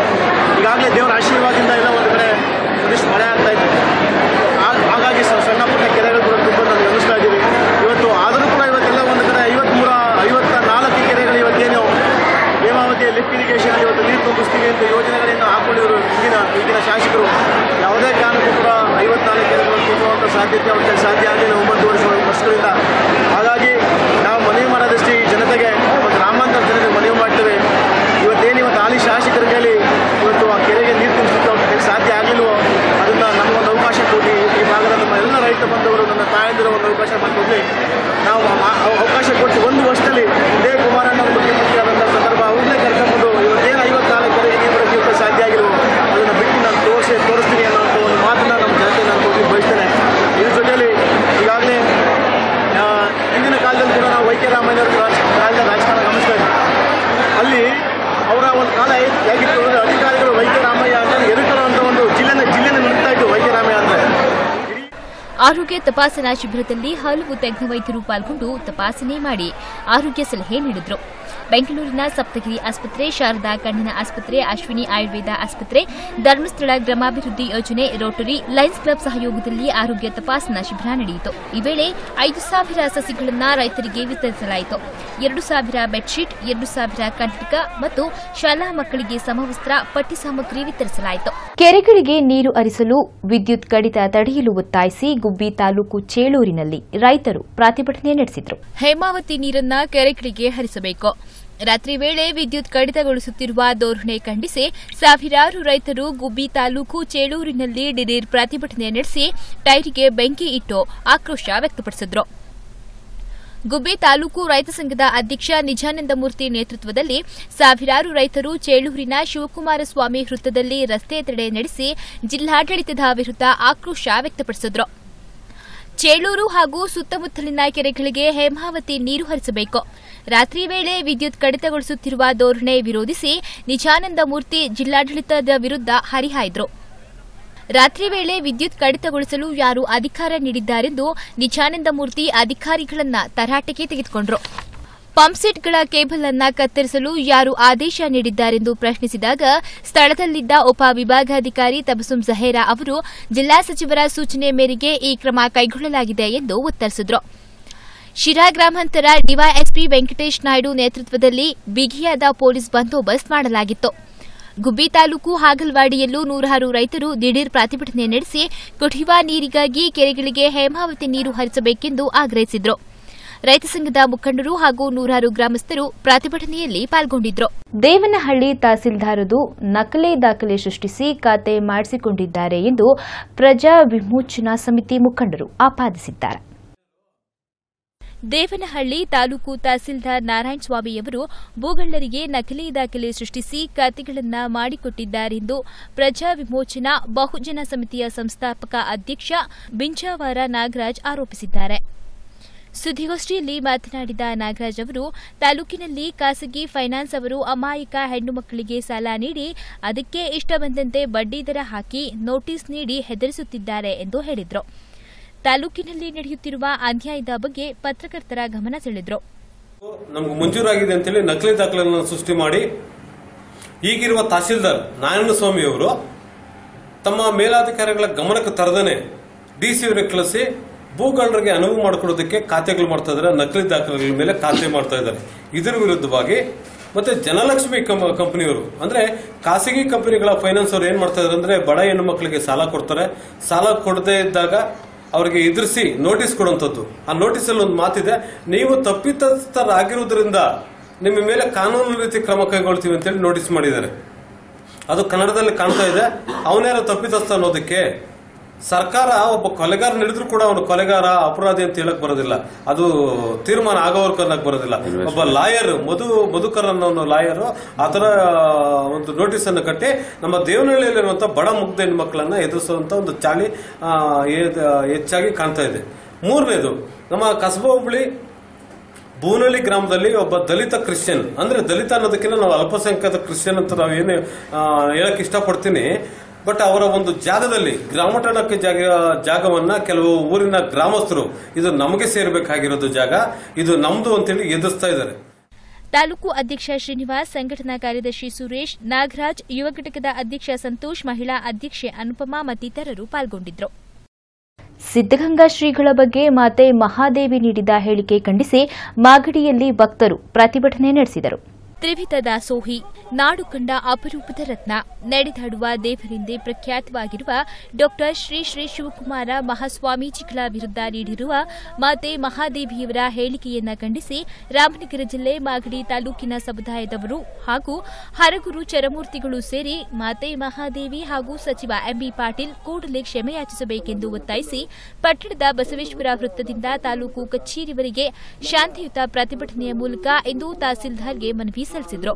ಈಗಾಗಲೇ ದೇವರ ಆಶೀರ್ವಾದದಿಂದ ಎಲ್ಲ ಒಂದು ಕಡೆ ಒಂದಿಷ್ಟು ಮಳೆ ಆಗ್ತಾ ಇತ್ತು ಹಾಗ್- ಹಾಗಾಗಿ ಸ- ಸಣ್ಣ ಪುಟ್ಟ ಕೆರೆಗಳು ಕೂಡ ತುಂಬ ನಾವು ಗಮನಿಸ್ತಾ ಇದ್ದೀವಿ ಇವತ್ತು ಆದರೂ ಕೂಡ ಇವತ್ತೆಲ್ಲ ಒಂದು ಕಡೆ ಐವತ್ಮೂರ ಐವತ್ತ ನಾಲ್ಕು ಕೆರೆಗಳು ಇವತ್ತೇನು ಹೇಮಾವತಿ ಲಿಫ್ಟ್ ಇರಿಗೇಷನ್ ಇವತ್ತು ನೀರು ತುಂಬಿಸ್ತೀವಿ ಅಂತ ಯೋಜನೆಗಳನ್ನು ಹಾಕೊಂಡಿದ್ರು ಈಗಿನ ಈಗಿನ ಶಾಸಕರು ಯಾವುದೇ ಕಾರಣಕ್ಕೂ ಕೂಡ ಐವತ್ನಾಲ್ಕು ಕೆರೆಗಳು ತುಂಬುವಂಥ ಸಾಧ್ಯತೆ ಅವ್ರ ಕೈಲಿ ಸಾಧ್ಯ ಆಗಲಿಲ್ಲ ಒಂಬತ್ತು ವರ್ಷ ವರ್ಷಗಳಿಂದ ಹಾಗಾಗಿ ನಾವು ಮನವಿ ಮಾಡೋದಷ್ಟೇ ಈ ಜನತೆಗೆ ಮತ್ತು ಗ್ರಾಮಾಂತರ ಜನತೆಗೆ ಮನವಿ ಮಾಡ್ತೇವೆ ಇವತ್ತೇನು ಇವತ್ತು ಹಾಲಿ ಶಾಸಕರ ಕೈಲಿ ಇವತ್ತು ಆ ಕೆರೆಗೆ ನೀರು ತುಂಬಿಸಲಿಕ್ಕೆ ಅವ್ರ ಕೈಲಿ ಸಾಧ್ಯ ಆಗಲಿಲ್ವೋ ಅದನ್ನ ನಮಗೊಂದು ಅವಕಾಶ ಕೊಡಿ ಈ ಭಾಗದ ನಮ್ಮ ಎಲ್ಲ ರೈತ ಬಂಧುವರು ನನ್ನ ತಾಯಂದಿರ ಒಂದು ಅವಕಾಶ ಮಾಡಿಕೊಡ್ಲಿ ನಾವು ಆ- ಆ ಅವಕಾಶ ಕೊಟ್ಟು ಒಂದು ವರ್ಷದಲ್ಲಿ ಇದೇ ಕುಮಾರಣ್ಣ ಮುಖ್ಯಮಂತ್ರಿ ಆದಂಥ ಸಂದರ್ಭ ಅವ್ರನ್ನೇ ಕರ್ಕೊಂಡ್ಬಂದು ಇವತ್ತೇನು ಐವತ್ನಾಲ್ಕು ಕೆರೆಗೆ ನೀರು ಬರೋಕ್ಕೆ ಇವತ್ತು ಸಾಧ್ಯ ಆಗಿಲ್ವೋ ಅದನ್ನು ಬಿಟ್ಟು ನಾನು ತೋರಿಸಿ ತೋರಿಸ್ತೀನಿ ಅನ್ನೋ ಒಂದು ಮಾತನ್ನ ನಮ್ಮ ಜನತೆ ನಾನು ಕೊಡ್ಲಿಕ್ಕೆ ಬಯಸ್ತೇನೆ ಇದ್ರ ಜೊತೆಯಲ್ಲಿ ಈಗಾಗಲೇ ಆ, ಹಿಂದಿನ ಕಾಲದಲ್ಲಿ ಕೂಡ ನಾವು ವೈ ಕೆ ರಾಮಯ್ಯನವ್ರ ರಾಜ- ಕಾಲದ ರಾಜಕಾರಣ ಗಮನಿಸ್ತಾ ಇದ್ವಿ ಅಲ್ಲಿ ಅವರ ಒಂದು ಕಾಲ ಹೇಗಿತ್ತು ಅಂದರೆ ಅಧಿಕಾರಿಗಳು ವೈ ಕೆ ರಾಮಯ್ಯ ಅಂತ ಎರಡು ಅಂತ ಒಂದು ಜಿಲ್ಲೆನ ಜಿಲ್ಲೆನ ನಡೆಸ್ತಾ ಇತ್ತು ವೈ ಕೆ ರಾಮಯ್ಯ ಅಂದರೆ ಆರೋಗ್ಯ ತಪಾಸಣಾ ಶಿಬಿರದಲ್ಲಿ ಹಲವು ತಜ್ಞ ವೈದ್ಯರು ಪಾಲ್ಗೊಂಡು ತಪಾಸಣೆ ಮಾಡಿ ಆರೋಗ್ಯ ಸಲಹೆ ನೀಡಿದರು ಬೆಂಗಳೂರಿನ ಸಪ್ತಗಿರಿ ಆಸ್ಪತ್ರೆ ಶಾರದಾ ಕಣ್ಣಿನ ಆಸ್ಪತ್ರೆ ಅಶ್ವಿನಿ ಆಯುರ್ವೇದ ಆಸ್ಪತ್ರೆ ಧರ್ಮಸ್ಥಳ ಗ್ರಾಮಾಭಿವೃದ್ಧಿ ಯೋಜನೆ ರೋಟರಿ ಲಯನ್ಸ್ ಕ್ಲಬ್ ಸಹಯೋಗದಲ್ಲಿ ಆರೋಗ್ಯ ತಪಾಸಣಾ ಶಿಬಿರ ನಡೆಯಿತು ಈ ವೇಳೆ ಐದು ಸಾವಿರ ಸಸಿಗಳನ್ನು ರೈತರಿಗೆ ವಿತರಿಸಲಾಯಿತು ಎರಡು ಸಾವಿರ ಬೆಡ್ಶೀಟ್ ಎರಡು ಸಾವಿರ ಕನ್ನಡಕ ಮತ್ತು ಶಾಲಾ ಮಕ್ಕಳಿಗೆ ಸಮವಸ್ತ್ರ ಪಠ್ಯ ಸಾಮಗ್ರಿ ವಿತರಿಸಲಾಯಿತು ಕೆರೆಗಳಿಗೆ ನೀರು ಹರಿಸಲು ವಿದ್ಯುತ್ ಕಡಿತ ತಡೆಯಲು ಒತ್ತಾಯಿಸಿ ಗುಬ್ಬಿ ತಾಲೂಕು ಚೇಳೂರಿನಲ್ಲಿ ರೈತರು ಪ್ರತಿಭಟನೆ ನಡೆಸಿದರು ಹೇಮಾವತಿ ನೀರನ್ನ ಕೆರೆಗಳಿಗೆ ಹರಿಸಬೇಕು ರಾತ್ರಿ ವೇಳೆ ವಿದ್ಯುತ್ ಕಡಿತಗೊಳಿಸುತ್ತಿರುವ ಧೋರಣೆ ಖಂಡಿಸಿ ಸಾವಿರಾರು ರೈತರು ಗುಬ್ಬಿ ತಾಲೂಕು ಚೇಳೂರಿನಲ್ಲಿ ದಿಢೀರ್ ಪ್ರತಿಭಟನೆ ನಡೆಸಿ ಟೈರಿಗೆ ಬೆಂಕಿ ಇಟ್ಟು ಆಕ್ರೋಶ ವ್ಯಕ್ತಪಡಿಸಿದ್ರು ಗುಬ್ಬಿ ತಾಲೂಕು ರೈತ ಸಂಘದ ಅಧ್ಯಕ್ಷ ನಿಜಾನಂದಮೂರ್ತಿ ನೇತೃತ್ವದಲ್ಲಿ ಸಾವಿರಾರು ರೈತರು ಚೇಳೂರಿನ ಶಿವಕುಮಾರ ಸ್ವಾಮಿ ವೃತ್ತದಲ್ಲಿ ರಸ್ತೆ ತಡೆ ನಡೆಸಿ ಜಿಲ್ಲಾಡಳಿತದ ವಿರುದ್ಧ ಆಕ್ರೋಶ ವ್ಯಕ್ತಪಡಿಸಿದ್ರು ಚೇಳೂರು ಹಾಗೂ ಸುತ್ತಮುತ್ತಲಿನ ಕೆರೆಗಳಿಗೆ ಹೇಮಾವತಿ ನೀರು ಹರಿಸಬೇಕು ರಾತ್ರಿ ವೇಳೆ ವಿದ್ಯುತ್ ಕಡಿತಗೊಳಿಸುತ್ತಿರುವ ಧೋರಣೆ ವಿರೋಧಿಸಿ ನಿಜಾನಂದ ಮೂರ್ತಿ ಜಿಲ್ಲಾಡಳಿತದ ವಿರುದ್ಧ ಹರಿಹಾಯ್ದರು ರಾತ್ರಿ ವೇಳೆ ವಿದ್ಯುತ್ ಕಡಿತಗೊಳಿಸಲು ಯಾರು ಅಧಿಕಾರ ನೀಡಿದ್ದಾರೆಂದು ನಿಜಾನಂದ ಮೂರ್ತಿ ಅಧಿಕಾರಿಗಳನ್ನ ತರಾಟೆಗೆ ತೆಗೆದುಕೊಂಡರು ಪಂಪ್ಸೆಟ್ಗಳ ಕೇಬಲ್ ಅನ್ನ ಕತ್ತರಿಸಲು ಯಾರು ಆದೇಶ ನೀಡಿದ್ದಾರೆಂದು ಪ್ರಶ್ನಿಸಿದಾಗ ಸ್ಥಳದಲ್ಲಿದ್ದ ಉಪ ವಿಭಾಗಾಧಿಕಾರಿ ತಬಸುಂ ಜಹೇರಾ ಅವರು ಜಿಲ್ಲಾ ಸಚಿವರ ಸೂಚನೆ ಮೇರೆಗೆ ಈ ಕ್ರಮ ಕೈಗೊಳ್ಳಲಾಗಿದೆ ಎಂದು ಉತ್ತರಿಸಿದರು ಶಿರಾ ಗ್ರಾಮಾಂತರ ಡಿವೈಎಸ್ಪಿ ವೆಂಕಟೇಶ್ ನಾಯ್ಡು ನೇತೃತ್ವದಲ್ಲಿ ಬಿಗಿಯಾದ ಪೊಲೀಸ್ ಬಂದೋಬಸ್ತ್ ಮಾಡಲಾಗಿತ್ತು ಗುಬ್ಬಿ ತಾಲೂಕು ಹಾಗಲವಾಡಿಯಲ್ಲೂ ನೂರಾರು ರೈತರು ದಿಢೀರ್ ಪ್ರತಿಭಟನೆ ನಡೆಸಿ ಕುಡಿಯುವ ನೀರಿಗಾಗಿ ಕೆರೆಗಳಿಗೆ ಹೇಮಾವತಿ ನೀರು ಹರಿಸಬೇಕೆಂದು ಆಗ್ರಹಿಸಿದ್ರು ರೈತ ಸಂಘದ ಮುಖಂಡರು ಹಾಗೂ ನೂರಾರು ಗ್ರಾಮಸ್ಥರು ಪ್ರತಿಭಟನೆಯಲ್ಲಿ ಪಾಲ್ಗೊಂಡಿದ್ರು ದೇವನಹಳ್ಳಿ ತಹಸೀಲ್ದಾರರು ನಕಲಿ ದಾಖಲೆ ಸೃಷ್ಟಿಸಿ ಖಾತೆ ಮಾಡಿಸಿಕೊಂಡಿದ್ದಾರೆ ಎಂದು ಪ್ರಜಾ ವಿಮೋಚನಾ ಸಮಿತಿ ಮುಖಂಡರು ಆಪಾದಿಸಿದ್ದಾರೆ ದೇವನಹಳ್ಳಿ ತಾಲೂಕು ತಹಸೀಲ್ದಾರ್ ನಾರಾಯಣ ಸ್ವಾಮಿಯವರು ಭೂಗಳ್ಳರಿಗೆ ನಕಲಿ ದಾಖಲೆ ಸೃಷ್ಟಿಸಿ ಖಾತೆಗಳನ್ನು ಮಾಡಿಕೊಟ್ಟಿದ್ದಾರೆಂದು ಪ್ರಜಾ ವಿಮೋಚನಾ ಬಹುಜನ ಸಮಿತಿಯ ಸಂಸ್ಥಾಪಕ ಅಧ್ಯಕ್ಷ ಬಿಂಚಾವಾರ ನಾಗರಾಜ್ ಆರೋಪಿಸಿದ್ದಾರೆ ಸುದ್ದಿಗೋಷ್ಠಿಯಲ್ಲಿ ಮಾತನಾಡಿದ ನಾಗರಾಜ್ ಅವರು ತಾಲೂಕಿನಲ್ಲಿ ಖಾಸಗಿ ಫೈನಾನ್ಸ್ ಅವರು ಅಮಾಯಕ ಹೆಣ್ಣು ಮಕ್ಕಳಿಗೆ ಸಾಲ ನೀಡಿ ಅದಕ್ಕೆ ಇಷ್ಟ ಬಂದಂತೆ ಬಡ್ಡಿ ದರ ಹಾಕಿ ನೋಟಿಸ್ ನೀಡಿ ಹೆದರಿಸುತ್ತಿದ್ದಾರೆ ಎಂದು ಹೇಳಿದರು ತಾಲೂಕಿನಲ್ಲಿ ನಡೆಯುತ್ತಿರುವ ಅನ್ಯಾಯದ ಬಗ್ಗೆ ಪತ್ರಕರ್ತರ ಗಮನ ಸೆಳೆದರು ನಮ್ಗೆ ಮಂಜೂರಾಗಿದೆ ಅಂತೇಳಿ ನಕಲಿ ದಾಖಲೆಗಳನ್ನು ಸೃಷ್ಟಿ ಮಾಡಿ ಈಗಿರುವ ತಹಶೀಲ್ದಾರ್ ನಾರಾಯಣಸ್ವಾಮಿ ಅವರು ತಮ್ಮ ಮೇಲಾಧಿಕಾರಿಗಳ ಗಮನಕ್ಕೆ ತರದೇನೆ ಡಿಸಿ ಅವರಿಗೆ ಕಳಿಸಿ ಭೂಗಳ್ಳರಿಗೆ ಅನುವು ಮಾಡಿಕೊಡೋದಕ್ಕೆ ಖಾತೆಗಳು ಮಾಡ್ತಾ ಇದ್ದಾರೆ ನಕಲಿ ದಾಖಲೆಗಳ ಮೇಲೆ ಖಾತೆ ಮಾಡ್ತಾ ಇದ್ದಾರೆ ಇದರ ವಿರುದ್ಧವಾಗಿ ಮತ್ತೆ ಜನಲಕ್ಷ್ಮಿ ಕಂ- ಕಂಪನಿಯವರು ಅಂದ್ರೆ ಖಾಸಗಿ ಕಂಪನಿಗಳ ಫೈನಾನ್ಸ್ ಅವರು ಏನ್ ಮಾಡ್ತಾ ಇದ್ದಾರೆ ಅಂದ್ರೆ ಬಡ ಹೆಣ್ಣು ಮಕ್ಕಳಿಗೆ ಸಾಲ ಕೊಡ್ತಾರೆ ಸಾಲ ಕೊಡದೇ ಇದ್ದಾಗ ಅವರಿಗೆ ಎದುರಿಸಿ ನೋಟಿಸ್ ಕೊಡುವಂಥದ್ದು ಆ ನೋಟಿಸಲ್ಲಿ ಒಂದು ಮಾತಿದೆ ನೀವು ತಪ್ಪಿತಸ್ಥರಾಗಿರುವುದರಿಂದ ನಿಮ್ಮ ಮೇಲೆ ಕಾನೂನು ರೀತಿ ಕ್ರಮ ಕೈಗೊಳ್ತೀವಿ ಅಂತೇಳಿ ನೋಟಿಸ್ ಮಾಡಿದ್ದಾರೆ ಅದು ಕನ್ನಡದಲ್ಲಿ ಕಾಣ್ತಾ ಇದೆ ಅವನ್ಯಾರು ತಪ್ಪಿತಸ್ಥ ಅನ್ನೋದಕ್ಕೆ ಸರ್ಕಾರ ಒಬ್ಬ ಕೊಲೆಗಾರ ನಡೆದ್ರು ಕೂಡ ಅವನು ಕೊಲೆಗಾರ ಅಪರಾಧಿ ಅಂತ ಹೇಳಕ್ ಬರೋದಿಲ್ಲ ಅದು ತೀರ್ಮಾನ ಆಗೋವರೆಗೂ ಅನ್ನಕ್ ಬರೋದಿಲ್ಲ ಒಬ್ಬ ಲಾಯರ್ ಮಧು ಮಧುಕರ್ ಅನ್ನೋ ಲಾಯರ್ ಆತರ ಒಂದು ನೋಟಿಸ್ ಅನ್ನು ಕಟ್ಟಿ ನಮ್ಮ ದೇವನಹಳ್ಳಿಯಲ್ಲಿರುವಂತಹ ಬಡ ಮುಗ್ಧ ಹೆಣ್ಮಕ್ಳನ್ನ ಎದುರಿಸುವಂತ ಒಂದು ಚಾಳಿ ಆ, ಏ- ಹೆಚ್ಚಾಗಿ ಕಾಣ್ತಾ ಇದೆ ಮೂರನೇದು ನಮ್ಮ ಕಸಬಾ ಹುಬ್ಳಿ ಬೂನಳ್ಳಿ ಗ್ರಾಮದಲ್ಲಿ ಒಬ್ಬ ದಲಿತ ಕ್ರಿಶ್ಚಿಯನ್ ಅಂದ್ರೆ ದಲಿತ ಅನ್ನೋದಕ್ಕಿಂತ ನಾವು ಅಲ್ಪಸಂಖ್ಯಾತ ಕ್ರಿಶ್ಚಿಯನ್ ಅಂತ ನಾವು ಏನು ಆ, ಹೇಳಕ್ ಇಷ್ಟಪಡ್ತೀನಿ ಬಟ್ ಅವರ ಒಂದು ಜಾಗದಲ್ಲಿ ಗ್ರಾಮಠಣಕ್ಕೆ ಜಾಗ ಜಾಗವನ್ನ ಕೆಲವು ಊರಿನ ಗ್ರಾಮಸ್ಥರು ಇದು ನಮಗೆ ಸೇರ್ಬೇಕಾಗಿರೋದು ಜಾಗ ಇದು ನಮ್ದು ಅಂತೇಳಿ ಎದುರಿಸ್ತಾ ಇದ್ದಾರೆ ತಾಲೂಕು ಅಧ್ಯಕ್ಷ ಶ್ರೀನಿವಾಸ್ ಸಂಘಟನಾ ಕಾರ್ಯದರ್ಶಿ ಸುರೇಶ್ ನಾಗರಾಜ್ ಯುವ ಘಟಕದ ಅಧ್ಯಕ್ಷ ಸಂತೋಷ್ ಮಹಿಳಾ ಅಧ್ಯಕ್ಷೆ ಅನುಪಮಾ ಮತ್ತಿತರರು ಪಾಲ್ಗೊಂಡಿದ್ದರು ಸಿದ್ದಗಂಗಾ ಶ್ರೀಗಳ ಬಗ್ಗೆ ಮಾತೆ ಮಹಾದೇವಿ ನೀಡಿದ ಹೇಳಿಕೆ ಖಂಡಿಸಿ ಮಾಗಡಿಯಲ್ಲಿ ಭಕ್ತರು ಪ್ರತಿಭಟನೆ ನಡೆಸಿದರು ತ್ರಿವಿಧ ದಾಸೋಹಿ ನಾಡು ಕಂಡ ಅಪರೂಪದ ರತ್ನ ನಡೆದಾಡುವ ದೇವರೆಂದೇ ಪ್ರಖ್ಯಾತವಾಗಿರುವ ಡಾಕ್ಟರ್ ಶ್ರೀ ಶ್ರೀ ಶಿವಕುಮಾರ ಮಹಾಸ್ವಾಮೀಜಿಗಳ ವಿರುದ್ಧ ನೀಡಿರುವ ಮಾತೆ ಮಹಾದೇವಿಯವರ ಹೇಳಿಕೆಯನ್ನ ಖಂಡಿಸಿ ರಾಮನಗರ ಜಿಲ್ಲೆ ಮಾಗಡಿ ತಾಲೂಕಿನ ಸಮುದಾಯದವರು ಹಾಗೂ ಹರಗುರು ಚರಮೂರ್ತಿಗಳು ಸೇರಿ ಮಾತೆ ಮಹಾದೇವಿ ಹಾಗೂ ಸಚಿವ ಎಂಬಿ ಪಾಟೀಲ್ ಕೂಡಲೇ ಕ್ಷಮೆಯಾಚಿಸಬೇಕೆಂದು ಒತ್ತಾಯಿಸಿ ಪಟ್ಟಣದ ಬಸವೇಶ್ವರ ವೃತ್ತದಿಂದ ತಾಲೂಕು ಕಚೇರಿವರೆಗೆ ಶಾಂತಿಯುತ ಪ್ರತಿಭಟನೆಯ ಮೂಲಕ ಇಂದು ತಹಸೀಲ್ದಾರ್ಗೆ ಮನವಿ ಸಲ್ಲಿಸಿದರು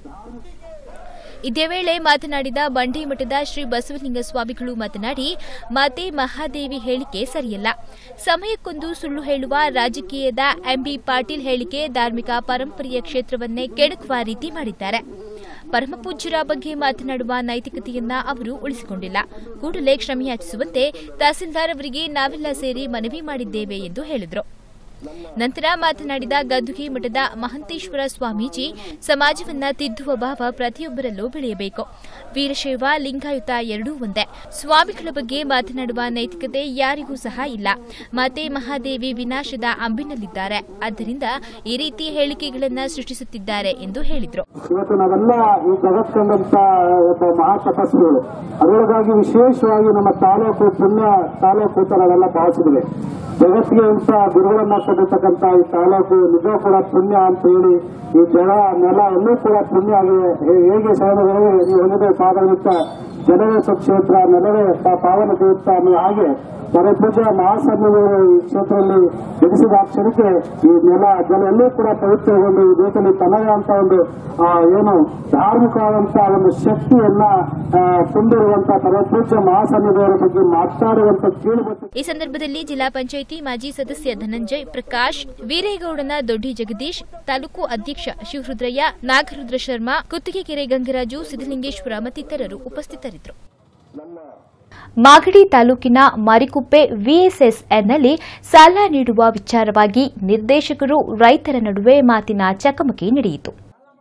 ಇದೇ ವೇಳೆ ಮಾತನಾಡಿದ ಬಂಡೇಮಠದ ಶ್ರೀ ಬಸವಲಿಂಗ ಸ್ವಾಮಿಗಳು ಮಾತನಾಡಿ ಮಾತೆ ಮಹಾದೇವಿ ಹೇಳಿಕೆ ಸರಿಯಲ್ಲ ಸಮಯಕ್ಕೊಂದು ಸುಳ್ಳು ಹೇಳುವ ರಾಜಕೀಯದ ಎಂಬಿ ಪಾಟೀಲ್ ಹೇಳಿಕೆ ಧಾರ್ಮಿಕ ಪರಂಪರೆಯ ಕ್ಷೇತ್ರವನ್ನೇ ಕೆಡಕುವ ರೀತಿ ಮಾಡಿದ್ದಾರೆ ಪರಮಪೂಜ್ಯರ ಬಗ್ಗೆ ಮಾತನಾಡುವ ನೈತಿಕತೆಯನ್ನ ಅವರು ಉಳಿಸಿಕೊಂಡಿಲ್ಲ ಕೂಡಲೇ ಕ್ಷಮೆಯಾಚಿಸುವಂತೆ ತಹಸೀಲ್ದಾರ್ ಅವರಿಗೆ ನಾವೆಲ್ಲ ಸೇರಿ ಮನವಿ ಮಾಡಿದ್ದೇವೆ ಎಂದು ಹೇಳಿದರು ನಂತರ ಮಾತನಾಡಿದ ಗದ್ದುಗೆ ಮಠದ ಮಹಂತೇಶ್ವರ ಸ್ವಾಮೀಜಿ ಸಮಾಜವನ್ನ ತಿದ್ದುವ ಭಾವ ಪ್ರತಿಯೊಬ್ಬರಲ್ಲೂ ಬೆಳೆಯಬೇಕು ವೀರಶೈವ ಲಿಂಗಾಯುತ ಎರಡೂ ಒಂದೇ ಸ್ವಾಮಿಗಳ ಬಗ್ಗೆ ಮಾತನಾಡುವ ನೈತಿಕತೆ ಯಾರಿಗೂ ಸಹ ಇಲ್ಲ ಮಾತೆ ಮಹಾದೇವಿ ವಿನಾಶದ ಅಂಬಿನಲ್ಲಿದ್ದಾರೆ ಆದ್ದರಿಂದ ಈ ರೀತಿ ಹೇಳಿಕೆಗಳನ್ನ ಸೃಷ್ಟಿಸುತ್ತಿದ್ದಾರೆ ಎಂದು ಹೇಳಿದರು ಇವತ್ತು ನಾವೆಲ್ಲ ಈ ಜಗತ್ಕೊಂಡಂತ ಒಬ್ಬ ಮಹಾ ತಪಸ್ವಿಗಳು ಅದರೊಳಗಾಗಿ ವಿಶೇಷವಾಗಿ ನಮ್ಮ ತಾಲೂಕು ಪುಣ್ಯ ತಾಲೂಕು ಅಂತ ನಾವೆಲ್ಲ ಭಾವಿಸಿದ್ವಿ ಜಗತ್ತಿಗೆ ಇಂಥ ಗುರುಗಳನ್ನ ಕೊಟ್ಟಿರ್ತಕ್ಕಂಥ ಈ ತಾಲೂಕು ನಿಜ ಕೂಡ ಪುಣ್ಯ ಅಂತ ಹೇಳಿ ಈ ಜಗ ನೆಲ ಎಲ್ಲೂ ಕೂಡ ಪುಣ್ಯ ಆಗಿದೆ ಹೇ- ಹೇಗೆ ಶರಣಗಳು ಈ ಒಂದೇ ಪಾದವಿತ್ತ ಜನವೇ ಸ್ವಕ್ಷೇತ್ರ ನೆಲವೇ ಪಾ- ಪಾವನ ದೇವತ ಅನ್ನೋ ಹಾಗೆ ಪರಪೂಜ ಮಹಾಸಂಘಗಳು ಈ ಕ್ಷೇತ್ರದಲ್ಲಿ ಜನಿಸಿದ ಆ ಕ್ಷಣಕ್ಕೆ ಈ ನೆಲ ಜನ ಎಲ್ಲೂ ಕೂಡ ಪವಿತ್ರಗೊಂಡು ಈ ದೇಶದಲ್ಲಿ ತನ್ನದೇ ಅಂತ ಒಂದು ಆ, ಏನು ಧಾರ್ಮಿಕವಾದಂತಹ ಒಂದು ಶಕ್ತಿಯನ್ನ ಆ, ತುಂಬಿರುವಂತಹ ಪರಪೂಜ್ಯ ಮಹಾಸಂಘದವರ ಬಗ್ಗೆ ಮಾತನಾಡುವಂತ ಕೇಳಿ ಈ ಸಂದರ್ಭದಲ್ಲಿ ಜಿಲ್ಲಾ ಪಂಚಾಯಿತಿ ಮಾಜಿ ಸದಸ್ಯ ಧನಂಜಯ್ ಪ್ರಕಾಶ್ ವೀರೇಗೌಡನ ದೊಡ್ಡಿ ಜಗದೀಶ್ ತಾಲೂಕು ಅಧ್ಯಕ್ಷ ಶಿವರುದ್ರಯ್ಯ ನಾಗರುದ್ರ ಶರ್ಮಾ ಕುತ್ತಿಗೆಕೆರೆ ಗಂಗರಾಜು ಸಿದ್ದಲಿಂಗೇಶ್ವರ ಮತ್ತಿತರರು ಉಪಸ್ಥಿತರಿದ್ದರು ಮಾಗಡಿ ತಾಲೂಕಿನ ಮಾರಿಕುಪ್ಪೆ ವಿಎಸ್ಎಸ್ಎನ್ನಲ್ಲಿ ಸಾಲ ನೀಡುವ ವಿಚಾರವಾಗಿ ನಿರ್ದೇಶಕರು ರೈತರ ನಡುವೆ ಮಾತಿನ ಚಕಮಕಿ ನಡೆಯಿತು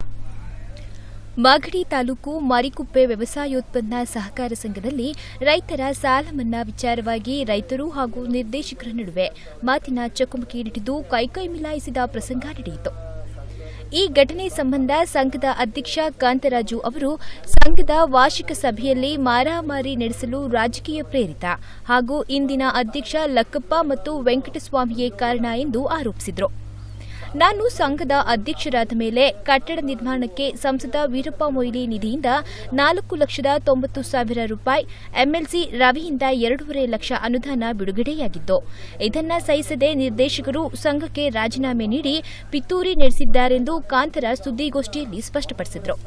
ಮಾಗಡಿ ತಾಲೂಕು ಮಾರಿಕುಪ್ಪೆ ವ್ಯವಸಾಯೋತ್ಪನ್ನ ಸಹಕಾರ ಸಂಘದಲ್ಲಿ ರೈತರ ಸಾಲ ಮನ್ನಾ ವಿಚಾರವಾಗಿ ರೈತರು ಹಾಗೂ ನಿರ್ದೇಶಕರ ನಡುವೆ ಮಾತಿನ ಚಕಮಕಿ ನಡೆದು ಕೈಕೈ ಮಿಲಾಯಿಸಿದ ಪ್ರಸಂಗ ನಡೆಯಿತು ಈ ಘಟನೆ ಸಂಬಂಧ ಸಂಘದ ಅಧ್ಯಕ್ಷ ಕಾಂತರಾಜು ಅವರು ಸಂಘದ ವಾರ್ಷಿಕ ಸಭೆಯಲ್ಲಿ ಮಾರಾಮಾರಿ ನಡೆಸಲು ರಾಜಕೀಯ ಪ್ರೇರಿತ ಹಾಗೂ ಇಂದಿನ ಅಧ್ಯಕ್ಷ ಲಕ್ಕಪ್ಪ ಮತ್ತು ವೆಂಕಟಸ್ವಾಮಿಯೇ ಕಾರಣ ಎಂದು ಆರೋಪಿಸಿದರು ನಾನು ಸಂಘದ ಅಧ್ಯಕ್ಷರಾದ ಮೇಲೆ ಕಟ್ಟಡ ನಿರ್ಮಾಣಕ್ಕೆ ಸಂಸದ ವೀರಪ್ಪ ಮೊಯ್ಲಿ ನಿಧಿಯಿಂದ ನಾಲ್ಕು ಲಕ್ಷದ ತೊಂಬತ್ತು ಸಾವಿರ ರೂಪಾಯಿ ಎಂಎಲ್ಸಿ ರವಿಯಿಂದ ಎರಡೂವರೆ ಲಕ್ಷ ಅನುದಾನ ಬಿಡುಗಡೆಯಾಗಿದ್ದು ಇದನ್ನ ಸಹಿಸದೆ ನಿರ್ದೇಶಕರು ಸಂಘಕ್ಕೆ ರಾಜೀನಾಮೆ ನೀಡಿ ಪಿತೂರಿ ನಡೆಸಿದ್ದಾರೆಂದು ಕಾಂತರಾಜ್ ಸುದ್ದಿಗೋಷ್ಠಿಯಲ್ಲಿ ಸ್ಪಷ್ಟಪಡಿಸಿದರು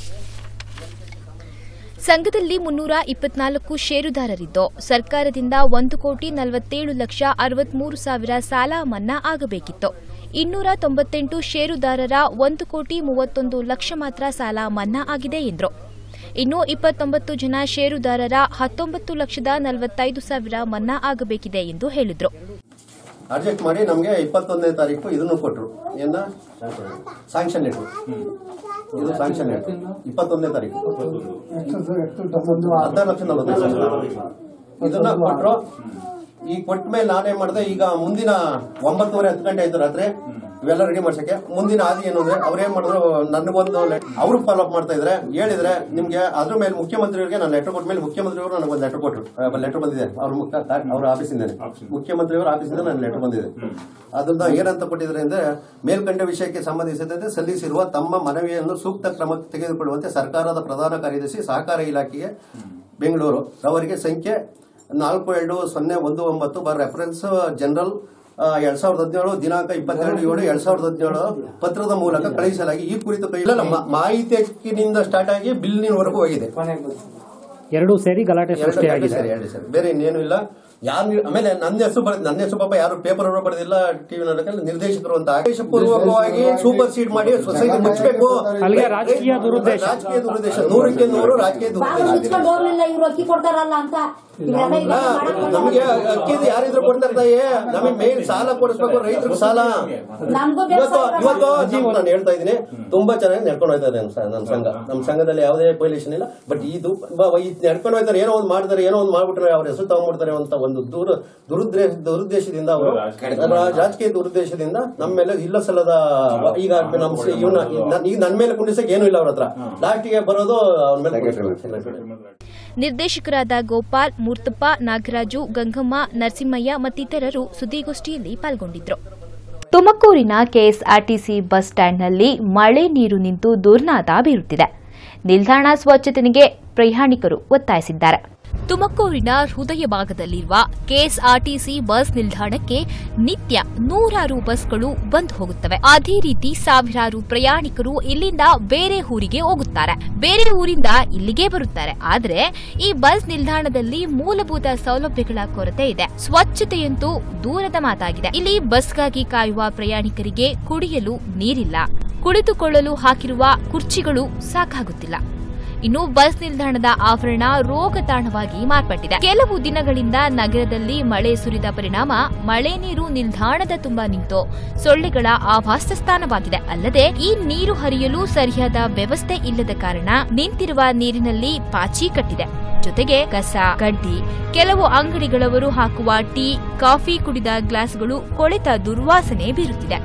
ಸಂಘದಲ್ಲಿ ಮುನ್ನೂರ ಇಪ್ಪತ್ನಾಲ್ಕು ಷೇರುದಾರರಿದ್ದು ಸರ್ಕಾರದಿಂದ ಒಂದು ಕೋಟಿ ನಲವತ್ತೇಳು ಲಕ್ಷ ಅರವತ್ಮೂರು ಸಾವಿರ ಸಾಲ ಮನ್ನಾ ಆಗಬೇಕಿತ್ತು ಇನ್ನೂರ ತೊಂಬತ್ತೆಂಟು ಷೇರುದಾರರ ಒಂದು ಕೋಟಿ ಮೂವತ್ತೊಂದು ಲಕ್ಷ ಮಾತ್ರ ಸಾಲ ಮನ್ನಾ ಆಗಿದೆ ಎಂದರು ಇನ್ನು ಇಪ್ಪತ್ತೊಂಬತ್ತು ಜನ ಷೇರುದಾರರ ಹತ್ತೊಂಬತ್ತು ಲಕ್ಷದ ನಲವತ್ತೈದು ಸಾವಿರ ಮನ್ನಾ ಆಗಬೇಕಿದೆ ಎಂದು ಹೇಳಿದರು ಅಡ್ಜಸ್ಟ್ ಮಾಡಿ ನಮಗೆ ಇಪ್ಪತ್ತೊಂದನೇ ತಾರೀಕು ಇದನ್ನು ಕೊಟ್ಟರು ಏನ ಸ್ಯಾಂಕ್ಷನ್ ಲೆಟರ್ ಇದು ಸ್ಯಾಂಕ್ಷನ್ ಲೆಟರ್ ಇಪ್ಪತ್ತೊಂದನೇ ತಾರೀಕು ಹದಿನಾರು ಲಕ್ಷ ನಲವತ್ತೈದು ಸಾವಿರ ಇದನ್ನ ಕೊಟ್ಟರು ಈ ಕೊಟ್ಟ ಮೇಲೆ ನಾನೇನ್ ಮಾಡಿದೆ ಈಗ ಮುಂದಿನ ಒಂಬತ್ತುವರೆ ಹತ್ತು ಗಂಟೆ ಆಯ್ತು ರಾತ್ರಿ ಇವೆಲ್ಲ ರೆಡಿ ಮಾಡ್ಸಕ್ಕೆ ಮುಂದಿನ ಆದಿ ಏನು ಅಂದ್ರೆ ಅವ್ರೇನ್ ಮಾಡಿದ್ರು ನನಗೊಂದು ಅವರು ಫಾಲೋ ಅಪ್ ಮಾಡ್ತಾ ಇದ್ರೆ ಹೇಳಿದ್ರೆ ನಿಮ್ಗೆ ಅದ್ರ ಮೇಲೆ ಮುಖ್ಯಮಂತ್ರಿಯವರಿಗೆ ನಾನು ಲೆಟರ್ ಕೊಟ್ಟ ಮೇಲೆ ಮುಖ್ಯಮಂತ್ರಿಯವರು ನನಗೊಂದು ಲೆಟರ್ ಕೊಟ್ಟರು ಲೆಟರ್ ಬಂದಿದೆ ಅವ್ರ ಮುಖ ಅವ್ರ ಆಫೀಸಿಂದ ಮುಖ್ಯಮಂತ್ರಿಯವರ ಆಫೀಸಿಂದ ನನ್ನ ಲೆಟರ್ ಬಂದಿದೆ ಅದನ್ನ ಏನಂತ ಕೊಟ್ಟಿದ್ದಾರೆ ಅಂದ್ರೆ ಮೇಲ್ಕಂಡ ವಿಷಯಕ್ಕೆ ಸಂಬಂಧಿಸಿದಂತೆ ಸಲ್ಲಿಸಿರುವ ತಮ್ಮ ಮನವಿಯನ್ನು ಸೂಕ್ತ ಕ್ರಮ ತೆಗೆದುಕೊಳ್ಳುವಂತೆ ಸರ್ಕಾರದ ಪ್ರಧಾನ ಕಾರ್ಯದರ್ಶಿ ಸಹಕಾರ ಇಲಾಖೆಗೆ ಬೆಂಗಳೂರು ಅವರಿಗೆ ಸಂಖ್ಯೆ ನಾಲ್ಕು ಎರಡು ಸೊನ್ನೆ ಒಂದು ಒಂಬತ್ತು ಬರ್ ರೆಫರೆನ್ಸ್ ಜನರಲ್ ಆ, ಎರಡ್ ಸಾವಿರದ ಹದಿನೇಳು ದಿನಾಂಕ ಇಪ್ಪತ್ತೆರಡು ಏಳು ಎರಡ್ ಸಾವಿರದ ಹದಿನೇಳು ಪತ್ರದ ಮೂಲಕ ಕಳುಹಿಸಲಾಗಿ ಈ ಕುರಿತು ಕೈ- ಇಲ್ಲ, ನಮ್ಮ ಮಾಹಿತಿ ಹಕ್ಕಿನಿಂದ ಸ್ಟಾರ್ಟ್ ಆಗಿ ಬಿಲ್ನಿವರೆಗೂ ಹೋಗಿದೆ ಎರಡೂ ಸೇರಿ ಗಲಾಟೆ ಎರಡು- ಎರಡು ಸೃಷ್ಟಿಯಾಗಿದೆ ಸರಿ, ಎರಡು ಸರಿ. ಬೇರೆ ಇನ್ನೇನು ಇಲ್ಲ ಯಾರು ಆಮೇಲೆ ನನ್ನ ಹೆಸರು ಬರೆದ ನನ್ನ ಹೆಸರು ಪಾಪ ಯಾರು ಪೇಪರ್ ಅವರು ಬರೆದಿಲ್ಲ ಟಿವಿ ನಾಟಕದಲ್ಲಿ ನಿರ್ದೇಶಕರು ಅಂತ ಆದೇಶಪೂರ್ವಕವಾಗಿ ಸೂಪರ್ ಸೀಡ್ ಮಾಡಿ ಸೊಸೈಟಿ ಮುಚ್ಚಬೇಕು ಅಲ್ಲಿಗೆ ರಾಜಕೀಯ ದುರುದ್ದೇಶ. ರಾಜಕೀಯ ದುರುದ್ದೇಶ ನೂರಕ್ಕೆ ನೂರು ರಾಜಕೀಯ ಬಾವು ದುರುದ್ದೇಶ ಮುಚ್ಕೊಂಡು ಹೋಗ್ಲಿಲ್ಲ ಇವ್ರು ಅಕ್ಕಿ ಕೊಡ್ತಾರಲ್ಲ ಅಂತ ಇವೆಲ್ಲ ಅಲ್ಲ, ಇವೆಲ್ಲ ಮಾಡಕ್ ಬಂದವ್ರು. ನಮಗೆ ಅಕ್ಕಿದು ಯಾರಿದ್ರು ಕೊಡ್ತಾರೆ ತಾಯಿ ನಮಗೆ ಮೇಲ್ ಸಾಲ ಕೊಡಿಸ್ಬೇಕು ರೈತರಿಗೆ ಸಾಲ ನಮ್ಗೂ ಬೇಕು ಇವತ್ತು ಸಾವಿರ ಇವತ್ತು ನಮ್- ನಾನು ಹೇಳ್ತಾ ಇದ್ದೀನಿ ತುಂಬಾ ಚೆನ್ನಾಗಿ ನಡ್ಕೊಂಡು ಹೋಯ್ತಾರೆ ನಮ್ಮ ಸ- ನಮ್ಮ ಸಂಘ ನಮ್ಮ ಸಂಘದಲ್ಲಿ ಯಾವುದೇ ಪೊಲ್ಯೂಷನ್ ಇಲ್ಲ ಬಟ್ ಇದು ಬ- ಇದು ನಡ್ಕೊಂಡು ಹೋಯ್ತಾರೆ ಏನೋ ಒಂದು ಮಾಡ್ತಾರೆ ಏನೋ ಒಂದು ಮಾಡ್ಬಿಟ್ರೆ ಅವ್ರ ಹೆಸರು ತಗೊಂಡ್ಬಿಡ್ತಾರೆ ಅಂತ ಒಂದು ದೂರ ದುರುದ್ದೇಶ ದುರುದ್ದೇಶದಿಂದ ಅವರು ರಾಜಕೀಯ ದುರುದ್ದೇಶದಿಂದ ನಮ್ಮ ಮೇಲೆ ಇಲ್ಲ ಸಲ್ಲದ ಈಗ ನಮ್ಮ ಸ- ಇವ್ನ ಈಗ ನನ್ನ ಮೇಲೆ ಕುಂಡಿಸಕ್ಕೆ ಏನೂ ಇಲ್ಲ ಅವ್ರ ಹತ್ರ ಲಾಸ್ಟಿಗೆ ಬರೋದು ಅವನ ಮೇಲೆ ಕುಂಡಿಸ್ಬೇಕು. ನಿರ್ದೇಶಕರಾದ ಗೋಪಾಲ್ ಮೂರ್ತಪ್ಪ ನಾಗರಾಜು ಗಂಗಮ್ಮ ನರಸಿಂಹಯ್ಯ ಮತ್ತಿತರರು ಸುದ್ದಿಗೋಷ್ಠಿಯಲ್ಲಿ ಪಾಲ್ಗೊಂಡಿದ್ದರು ತುಮಕೂರಿನ ಕೆಎಸ್ಆರ್ಟಿಸಿ ಬಸ್ ಸ್ಟ್ಯಾಂಡ್ನಲ್ಲಿ ಮಳೆ ನೀರು ನಿಂತು ದುರ್ನಾದ ಬೀರುತ್ತಿದೆ ನಿಲ್ದಾಣ ಸ್ವಚ್ಛತೆಗೆ ಪ್ರಯಾಣಿಕರು ಒತ್ತಾಯಿಸಿದ್ದಾರೆ ತುಮಕೂರಿನ ಹೃದಯ ಭಾಗದಲ್ಲಿರುವ ಕೆಎಸ್ಆರ್ಟಿಸಿ ಬಸ್ ನಿಲ್ದಾಣಕ್ಕೆ ನಿತ್ಯ ನೂರಾರು ಬಸ್ಗಳು ಬಂದು ಹೋಗುತ್ತವೆ ಅದೇ ರೀತಿ ಸಾವಿರಾರು ಪ್ರಯಾಣಿಕರು ಇಲ್ಲಿಂದ ಬೇರೆ ಊರಿಗೆ ಹೋಗುತ್ತಾರೆ ಬೇರೆ ಊರಿಂದ ಇಲ್ಲಿಗೆ ಬರುತ್ತಾರೆ ಆದರೆ ಈ ಬಸ್ ನಿಲ್ದಾಣದಲ್ಲಿ ಮೂಲಭೂತ ಸೌಲಭ್ಯಗಳ ಕೊರತೆ ಇದೆ ಸ್ವಚ್ಛತೆಯಂತೂ ದೂರದ ಮಾತಾಗಿದೆ ಇಲ್ಲಿ ಬಸ್ಗಾಗಿ ಕಾಯುವ ಪ್ರಯಾಣಿಕರಿಗೆ ಕುಡಿಯಲು ನೀರಿಲ್ಲ ಕುಳಿತುಕೊಳ್ಳಲು ಹಾಕಿರುವ ಕುರ್ಚಿಗಳು ಸಾಕಾಗುತ್ತಿಲ್ಲ ಇನ್ನು ಬಸ್ ನಿಲ್ದಾಣದ ಆವರಣ ರೋಗ ತಾಣವಾಗಿ ಮಾರ್ಪಟ್ಟಿದೆ ಕೆಲವು ದಿನಗಳಿಂದ ನಗರದಲ್ಲಿ ಮಳೆ ಸುರಿದ ಪರಿಣಾಮ ಮಳೆ ನೀರು ನಿಲ್ದಾಣದ ತುಂಬ ನಿಂತು ಸೊಳ್ಳೆಗಳ ಆವಾಸ ಸ್ಥಾನವಾಗಿದೆ ಅಲ್ಲದೆ ಈ ನೀರು ಹರಿಯಲು ಸರಿಯಾದ ವ್ಯವಸ್ಥೆ ಇಲ್ಲದ ಕಾರಣ ನಿಂತಿರುವ ನೀರಿನಲ್ಲಿ ಪಾಚಿ ಕಟ್ಟಿದೆ ಜೊತೆಗೆ ಕಸ ಗಡ್ಡಿ ಕೆಲವು ಅಂಗಡಿಗಳವರು ಹಾಕುವ ಟೀ ಕಾಫಿ ಕುಡಿದ ಗ್ಲಾಸ್ಗಳು ಕೊಳೆತ ದುರ್ವಾಸನೆ ಬೀರುತ್ತಿದೆ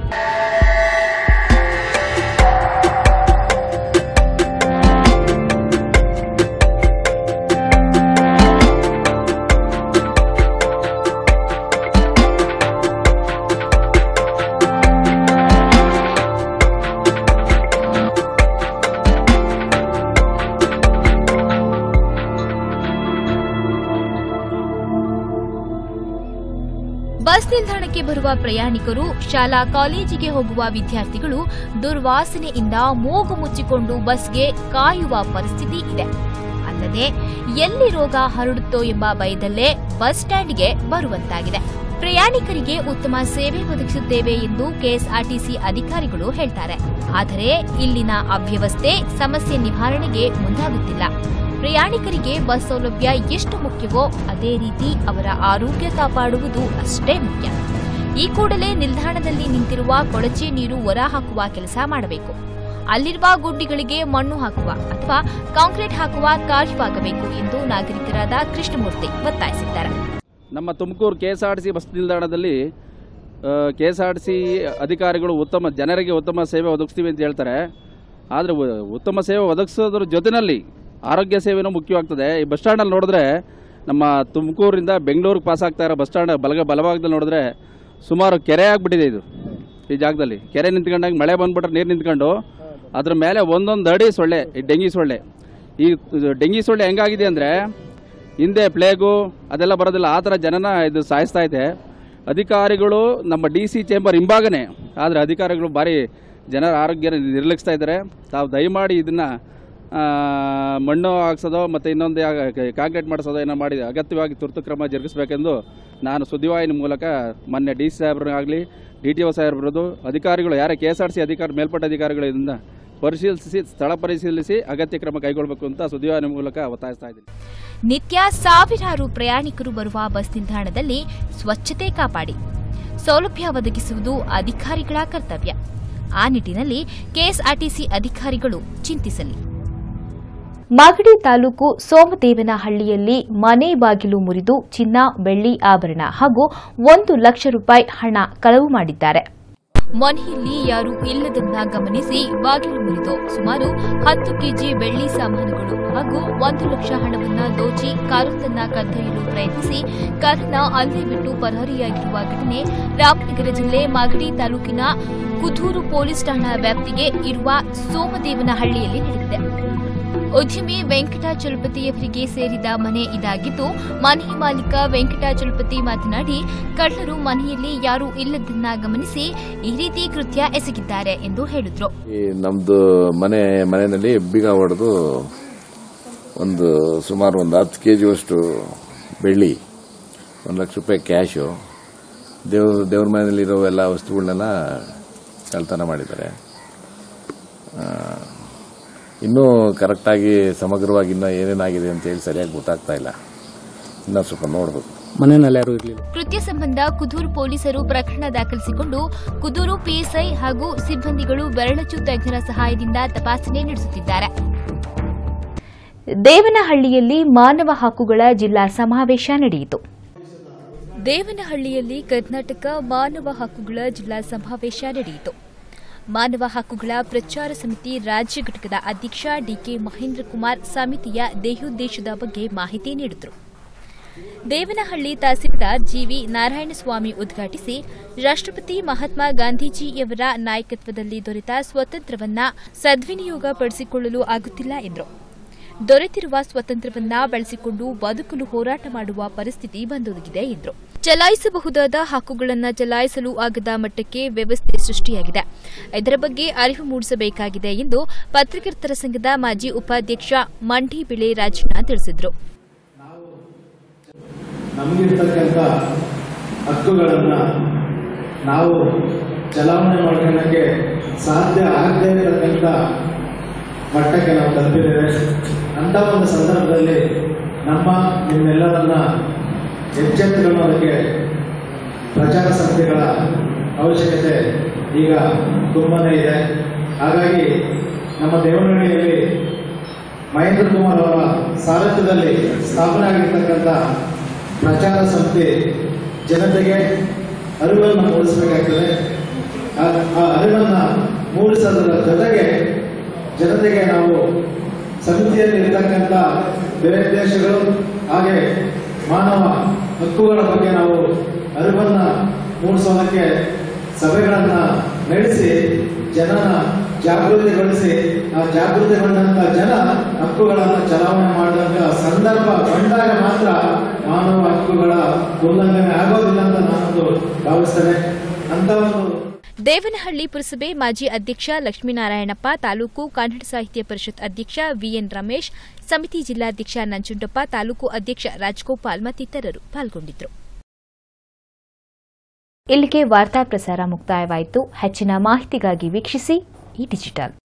ಬಸ್ ನಿಲ್ದಾಣಕ್ಕೆ ಬರುವ ಪ್ರಯಾಣಿಕರು ಶಾಲಾ ಕಾಲೇಜಿಗೆ ಹೋಗುವ ವಿದ್ಯಾರ್ಥಿಗಳು ದುರ್ವಾಸನೆಯಿಂದ ಮೂಗು ಮುಚ್ಚಿಕೊಂಡು ಬಸ್ಗೆ ಕಾಯುವ ಪರಿಸ್ಥಿತಿ ಇದೆ ಅಲ್ಲದೆ ಎಲ್ಲಿ ರೋಗ ಹರಡುತ್ತೋ ಎಂಬ ಭಯದಲ್ಲೇ ಬಸ್ ಸ್ಟ್ಯಾಂಡ್ಗೆ ಬರುವಂತಾಗಿದೆ ಪ್ರಯಾಣಿಕರಿಗೆ ಉತ್ತಮ ಸೇವೆ ಒದಗಿಸುತ್ತೇವೆ ಎಂದು ಕೆಎಸ್ಆರ್ಟಿಸಿ ಅಧಿಕಾರಿಗಳು ಹೇಳ್ತಾರೆ ಆದರೆ ಇಲ್ಲಿನ ಅವ್ಯವಸ್ಥೆ ಸಮಸ್ಯೆ ನಿವಾರಣೆಗೆ ಮುಂದಾಗುತ್ತಿಲ್ಲ ಪ್ರಯಾಣಿಕರಿಗೆ ಬಸ್ ಸೌಲಭ್ಯ ಎಷ್ಟು ಮುಖ್ಯವೋ ಅದೇ ರೀತಿ ಅವರ ಆರೋಗ್ಯ ಕಾಪಾಡುವುದು ಅಷ್ಟೇ ಮುಖ್ಯ ಈ ಕೂಡಲೇ ನಿಲ್ದಾಣದಲ್ಲಿ ನಿಂತಿರುವ ಕೊಳಚೆ ನೀರು ಹೊರ ಹಾಕುವ ಕೆಲಸ ಮಾಡಬೇಕು ಅಲ್ಲಿರುವ ಗುಡ್ಡಿಗಳಿಗೆ ಮಣ್ಣು ಹಾಕುವ ಅಥವಾ ಕಾಂಕ್ರೀಟ್ ಹಾಕುವ ಕಾರ್ಯವಾಗಬೇಕು ಎಂದು ನಾಗರಿಕರಾದ ಕೃಷ್ಣಮೂರ್ತಿ ಒತ್ತಾಯಿಸಿದ್ದಾರೆ ನಮ್ಮ Tumakuru K S R T C bus ನಿಲ್ದಾಣದಲ್ಲಿ K S R T C ಅಧಿಕಾರಿಗಳು ಉತ್ತಮ ಜನರಿಗೆ ಉತ್ತಮ ಸೇವೆ ಒದಗಿಸ್ತೀವಿ ಅಂತ ಹೇಳ್ತಾರೆ ಆದರೆ ಉತ್ತಮ ಸೇವೆ ಒದಗಿಸೋದ್ರ ಜೊತೆಯಲ್ಲಿ ಆರೋಗ್ಯ ಸೇವೆನೂ ಮುಖ್ಯವಾಗ್ತದೆ ಈ ಬಸ್ ಸ್ಟ್ಯಾಂಡಲ್ಲಿ ನೋಡಿದ್ರೆ ನಮ್ಮ ತುಮಕೂರಿಂದ ಬೆಂಗಳೂರಿಗೆ ಪಾಸ್ ಆಗ್ತಾ ಇರೋ ಬಸ್ ಸ್ಟ್ಯಾಂಡ್ ಬಲಗ ಬಲಭಾಗದಲ್ಲಿ ನೋಡಿದ್ರೆ ಸುಮಾರು ಕೆರೆ ಆಗಿಬಿಟ್ಟಿದೆ ಇದು ಈ ಜಾಗದಲ್ಲಿ ಕೆರೆ ನಿಂತ್ಕೊಂಡಾಗ ಮಳೆ ಬಂದ್ಬಿಟ್ರೆ ನೀರು ನಿಂತ್ಕೊಂಡು ಅದ್ರ ಮೇಲೆ ಒಂದೊಂದು ಅಡಿ ಸೊಳ್ಳೆ ಈ ಡೆಂಗಿ ಸೊಳ್ಳೆ ಈ ಡೆಂಗಿ ಸೊಳ್ಳೆ ಹೆಂಗಾಗಿದೆ ಅಂದರೆ ಹಿಂದೆ ಪ್ಲೇಗು ಅದೆಲ್ಲ ಬರೋದಿಲ್ಲ ಆ ಥರ ಜನನ ಇದು ಸಾಯಿಸ್ತಾ ಇದೆ ಅಧಿಕಾರಿಗಳು ನಮ್ಮ ಡಿ ಸಿ ಚೇಂಬರ್ ಹಿಂಭಾಗನೆ ಆದರೆ ಅಧಿಕಾರಿಗಳು ಭಾರಿ ಜನರ ಆರೋಗ್ಯನ ನಿರ್ಲಕ್ಷಿಸ್ತಾ ಇದ್ದಾರೆ ತಾವು ದಯಮಾಡಿ ಇದನ್ನು ಮಣ್ಣು ಹಾಕ್ಸೋದೋ ಮತ್ತು ಇನ್ನೊಂದು ಕಾಂಕ್ರೀಟ್ ಮಾಡಿಸೋದೋ ಏನೋ ಮಾಡಿ ಅಗತ್ಯವಾಗಿ ತುರ್ತು ಕ್ರಮ ಜರುಗಿಸಬೇಕೆಂದು ನಾನು ಸುದ್ದಿವಾಹಿನಿ ಮೂಲಕ ಮೊನ್ನೆ ಡಿ ಸಿ ಸಾಹೇಬ್ರಾಗಲಿ ಡಿ ಟಿ ಒ ಸಾಹೇಬ್ರದ್ದು ಅಧಿಕಾರಿಗಳು ಯಾರೇ ಕೆ ಎಸ್ ಆರ್ ಸಿ ಅಧಿಕಾರಿ ಮೇಲ್ಪಟ್ಟ ಅಧಿಕಾರಿಗಳು ಇದನ್ನ ಪರಿಶೀಲಿಸಿ ಸ್ಥಳ ಪರಿಶೀಲಿಸಿ ಅಗತ್ಯ ಕ್ರಮ ಕೈಗೊಳ್ಳಬೇಕು ಅಂತ ಸುದ್ದಿವಾಹಿನಿ ಮೂಲಕ ಒತ್ತಾಯಿಸ್ತಾ ಇದ್ದೀನಿ ನಿತ್ಯ ಸಾವಿರಾರು ಪ್ರಯಾಣಿಕರು ಬರುವ ಬಸ್ ನಿಲ್ದಾಣದಲ್ಲಿ ಸ್ವಚ್ಛತೆ ಕಾಪಾಡಿ ಸೌಲಭ್ಯ ಒದಗಿಸುವುದು ಅಧಿಕಾರಿಗಳ ಕರ್ತವ್ಯ ಆ ನಿಟ್ಟಿನಲ್ಲಿ ಕೆಎಸ್ಆರ್ಟಿಸಿ ಅಧಿಕಾರಿಗಳು ಚಿಂತಿಸಲಿ ಮಾಗಡಿ ತಾಲೂಕು ಸೋಮದೇವನಹಳ್ಳಿಯಲ್ಲಿ ಮನೆ ಬಾಗಿಲು ಮುರಿದು ಚಿನ್ನ ಬೆಳ್ಳಿ ಆಭರಣ ಹಾಗೂ ಒಂದು ಲಕ್ಷ ರೂಪಾಯಿ ಹಣ ಕಳವು ಮಾಡಿದ್ದಾರೆ ಮನೆಯಲ್ಲಿ ಯಾರೂ ಇಲ್ಲದನ್ನ ಗಮನಿಸಿ ಬಾಗಿಲು ಮುರಿದು ಸುಮಾರು ಹತ್ತು ಕೆಜಿ ಬೆಳ್ಳಿ ಸಾಮಾನುಗಳು ಹಾಗೂ ಒಂದು ಲಕ್ಷ ಹಣವನ್ನ ದೋಚಿ ಕಾರೊಂದನ್ನ ಕದ್ದೊಯ್ಯಲು ಪ್ರಯತ್ನಿಸಿ ಕಾರನ್ನ ಅಲ್ಲೇ ಬಿಟ್ಟು ಪರಾರಿಯಾಗಿರುವ ಘಟನೆ ರಾಮನಗರ ಜಿಲ್ಲೆ ಮಾಗಡಿ ತಾಲೂಕಿನ ಕುದೂರು ಪೊಲೀಸ್ ಠಾಣಾ ವ್ಯಾಪ್ತಿಗೆ ಇರುವ ಸೋಮದೇವನಹಳ್ಳಿಯಲ್ಲಿ ನಡೆದಿದೆ ಉದ್ಯಮಿ ವೆಂಕಟಾಚಲಪತಿಯವರಿಗೆ ಸೇರಿದ ಮನೆ ಇದಾಗಿದ್ದು ಮನೆಯ ಮಾಲೀಕ ವೆಂಕಟಾಚಲಪತಿ ಮಾತನಾಡಿ ಕಳ್ಳರು ಮನೆಯಲ್ಲಿ ಯಾರೂ ಇಲ್ಲದನ್ನ ಗಮನಿಸಿ ಈ ರೀತಿ ಕೃತ್ಯ ಎಸಗಿದ್ದಾರೆ ಎಂದು ಹೇಳಿದ್ರು ಈ ನಮ್ದು ಮನೆ ಮನೆಯಲ್ಲಿ ಬೀಗ ಹೊಡೆದು ಒಂದು ಸುಮಾರು ಒಂದು ಹತ್ತು ಕೆ ಜಿಯಷ್ಟು ಬೆಳ್ಳಿ ಒಂದು ಲಕ್ಷ ರೂಪಾಯಿ ಕ್ಯಾಶು ದೇವ್ರ ದೇವ್ರ ಮನೆಯಲ್ಲಿರೋ ಎಲ್ಲ ವಸ್ತುಗಳನ್ನೆಲ್ಲ ಕಳ್ತನ ಮಾಡಿದ್ದಾರೆ ಆ, ಇನ್ನೂ ಕರೆಕ್ಟಾಗಿ ಸಮಗ್ರವಾಗಿ ಇನ್ನೂ ಏನೇನಾಗಿದೆ ಅಂತ ಹೇಳಿ ಸರಿಯಾಗಿ ಗೊತ್ತಾಗ್ತಾ ಇಲ್ಲ ಇನ್ನೂ ಸ್ವಲ್ಪ ನೋಡ್ಬೇಕು ಮನೆಯಲ್ಲಿ ಯಾರು ಇರಲಿಲ್ಲ ಕೃತ್ಯ ಸಂಬಂಧ ಕುದೂರು ಪೊಲೀಸರು ಪ್ರಕರಣ ದಾಖಲಿಸಿಕೊಂಡು ಕುದೂರು ಪಿಎಸ್ಐ ಹಾಗೂ ಸಿಬ್ಬಂದಿಗಳು ಬೆರಳಚ್ಚು ತಜ್ಞರ ಸಹಾಯದಿಂದ ತಪಾಸಣೆ ನಡೆಸುತ್ತಿದ್ದಾರೆ ದೇವನಹಳ್ಳಿಯಲ್ಲಿ ಮಾನವ ಹಕ್ಕುಗಳ ಜಿಲ್ಲಾ ಸಮಾವೇಶ ನಡೆಯಿತು ದೇವನಹಳ್ಳಿಯಲ್ಲಿ ಕರ್ನಾಟಕ ಮಾನವ ಹಕ್ಕುಗಳ ಜಿಲ್ಲಾ ಸಮಾವೇಶ ನಡೆಯಿತು ಮಾನವ ಹಕ್ಕುಗಳ ಪ್ರಚಾರ ಸಮಿತಿ ರಾಜ್ಯ ಘಟಕದ ಅಧ್ಯಕ್ಷ ಡಿಕೆ ಮಹೇಂದ್ರ ಕುಮಾರ್ ಸಮಿತಿಯ ದೇಹೋದ್ದೇಶದ ಬಗ್ಗೆ ಮಾಹಿತಿ ನೀಡಿದರು ದೇವನಹಳ್ಳಿ ತಹಸೀಲ್ದಾರ್ ಜಿವಿ ನಾರಾಯಣಸ್ವಾಮಿ ಉದ್ಘಾಟಿಸಿ ರಾಷ್ಟ್ರಪತಿ ಮಹಾತ್ಮ ಗಾಂಧೀಜಿಯವರ ನಾಯಕತ್ವದಲ್ಲಿ ದೊರೆತ ಸ್ವಾತಂತ್ರ್ಯವನ್ನ ಸದ್ವಿನಿಯೋಗ ಪಡಿಸಿಕೊಳ್ಳಲು ಆಗುತ್ತಿಲ್ಲ ಎಂದರು ದೊರೆತಿರುವ ಸ್ವಾತಂತ್ರ್ಯವನ್ನ ಬಳಸಿಕೊಂಡು ಬದುಕಲು ಹೋರಾಟ ಮಾಡುವ ಪರಿಸ್ಥಿತಿ ಬಂದೊದಗಿದೆ ಎಂದರು ಚಲಾಯಿಸಬಹುದಾದ ಹಕ್ಕುಗಳನ್ನು ಚಲಾಯಿಸಲು ಆಗದ ಮಟ್ಟಕ್ಕೆ ವ್ಯವಸ್ಥೆ ಸೃಷ್ಟಿಯಾಗಿದೆ ಇದರ ಬಗ್ಗೆ ಅರಿವು ಮೂಡಿಸಬೇಕಾಗಿದೆ ಎಂದು ಪತ್ರಕರ್ತರ ಸಂಘದ ಮಾಜಿ ಉಪಾಧ್ಯಕ್ಷ ಮಂಡಿ ಬಿಳೆ ರಾಜಣ್ಣ ತಿಳಿಸಿದರು ನಮಗಿರ್ತಕ್ಕಂಥ ಹಕ್ಕುಗಳನ್ನು ನಾವು ಚಲಾವಣೆ ಮಾಡ್ಕೊಳ್ಳೋಕ್ಕೆ ಸಾಧ್ಯ ಆಗದೇ ಇರತಕ್ಕಂಥ ಮಟ್ಟಕ್ಕೆ ನಾವು ತಲುಪಿದ್ದೇವೆ ಅಂಥ ಒಂದು ಸಂದರ್ಭದಲ್ಲಿ ನಮ್ಮ ನಿಮ್ಮೆಲ್ಲರನ್ನ ಎಚ್ಚೆತ್ತುಕೊಳ್ಳೋದಕ್ಕೆ ಪ್ರಚಾರ ಸಂಸ್ಥೆಗಳ ಅವಶ್ಯಕತೆ ಈಗ ತುಂಬಾನೇ ಇದೆ ಹಾಗಾಗಿ ನಮ್ಮ ದೇವನಹಳ್ಳಿಯಲ್ಲಿ ಮಹೇಂದ್ರ ಕುಮಾರ್ ಅವರ ಸಾರಥ್ಯದಲ್ಲಿ ಸ್ಥಾಪನೆ ಆಗಿರ್ತಕ್ಕಂಥ ಪ್ರಚಾರ ಸಂಸ್ಥೆ ಜನತೆಗೆ ಅರಿವನ್ನು ಮೂಡಿಸಬೇಕಾಗ್ತದೆ ಆ ಆ ಅರಿವನ್ನು ಮೂಡಿಸೋದರ ಜೊತೆಗೆ ಜನತೆಗೆ ನಾವು ಸಮಿತಿಯಲ್ಲಿ ಇರತಕ್ಕಂಥ ಬೇರೆ ದೇಶಗಳು ಹಾಗೆ ಮಾನವ ಹಕ್ಕುಗಳ ಬಗ್ಗೆ ನಾವು ಅರಿವನ್ನ ಮೂಡಿಸೋದಕ್ಕೆ ಸಭೆಗಳನ್ನ ನಡೆಸಿ ಜನನ ಜಾಗೃತಿಗೊಳಿಸಿ ಆ ಜಾಗೃತಿಗೊಂಡಂತ ಜನ ಹಕ್ಕುಗಳನ್ನು ಚಲಾವಣೆ ಮಾಡಿದಂತ ಸಂದರ್ಭ ಬಂದಾಗ ಮಾತ್ರ ಮಾನವ ಹಕ್ಕುಗಳ ಉಲ್ಲಂಘನೆ ಆಗೋದಿಲ್ಲ ಅಂತ ನಾನೊಂದು ಭಾವಿಸ್ತೇನೆ ಅಂತ ಒಂದು ದೇವನಹಳ್ಳಿ ಪುರಸಭೆ ಮಾಜಿ ಅಧ್ಯಕ್ಷ ಲಕ್ಷ್ಮೀನಾರಾಯಣಪ್ಪ ತಾಲೂಕು ಕನ್ನಡ ಸಾಹಿತ್ಯ ಪರಿಷತ್ ಅಧ್ಯಕ್ಷ ವಿಎನ್ ರಮೇಶ್ ಸಮಿತಿ ಜಿಲ್ಲಾಧ್ಯಕ್ಷ ನಂಜುಂಡಪ್ಪ ತಾಲೂಕು ಅಧ್ಯಕ್ಷ ರಾಜ್ಗೋಪಾಲ್ ಮತ್ತಿತರರು ಪಾಲ್ಗೊಂಡಿದ್ದರು ಇಲ್ಲಿಗೆ ವಾರ್ತಾ ಪ್ರಸಾರ ಮುಕ್ತಾಯವಾಯಿತು ಹೆಚ್ಚಿನ ಮಾಹಿತಿಗಾಗಿ ವೀಕ್ಷಿಸಿ ಈ ಡಿಜಿಟಲ್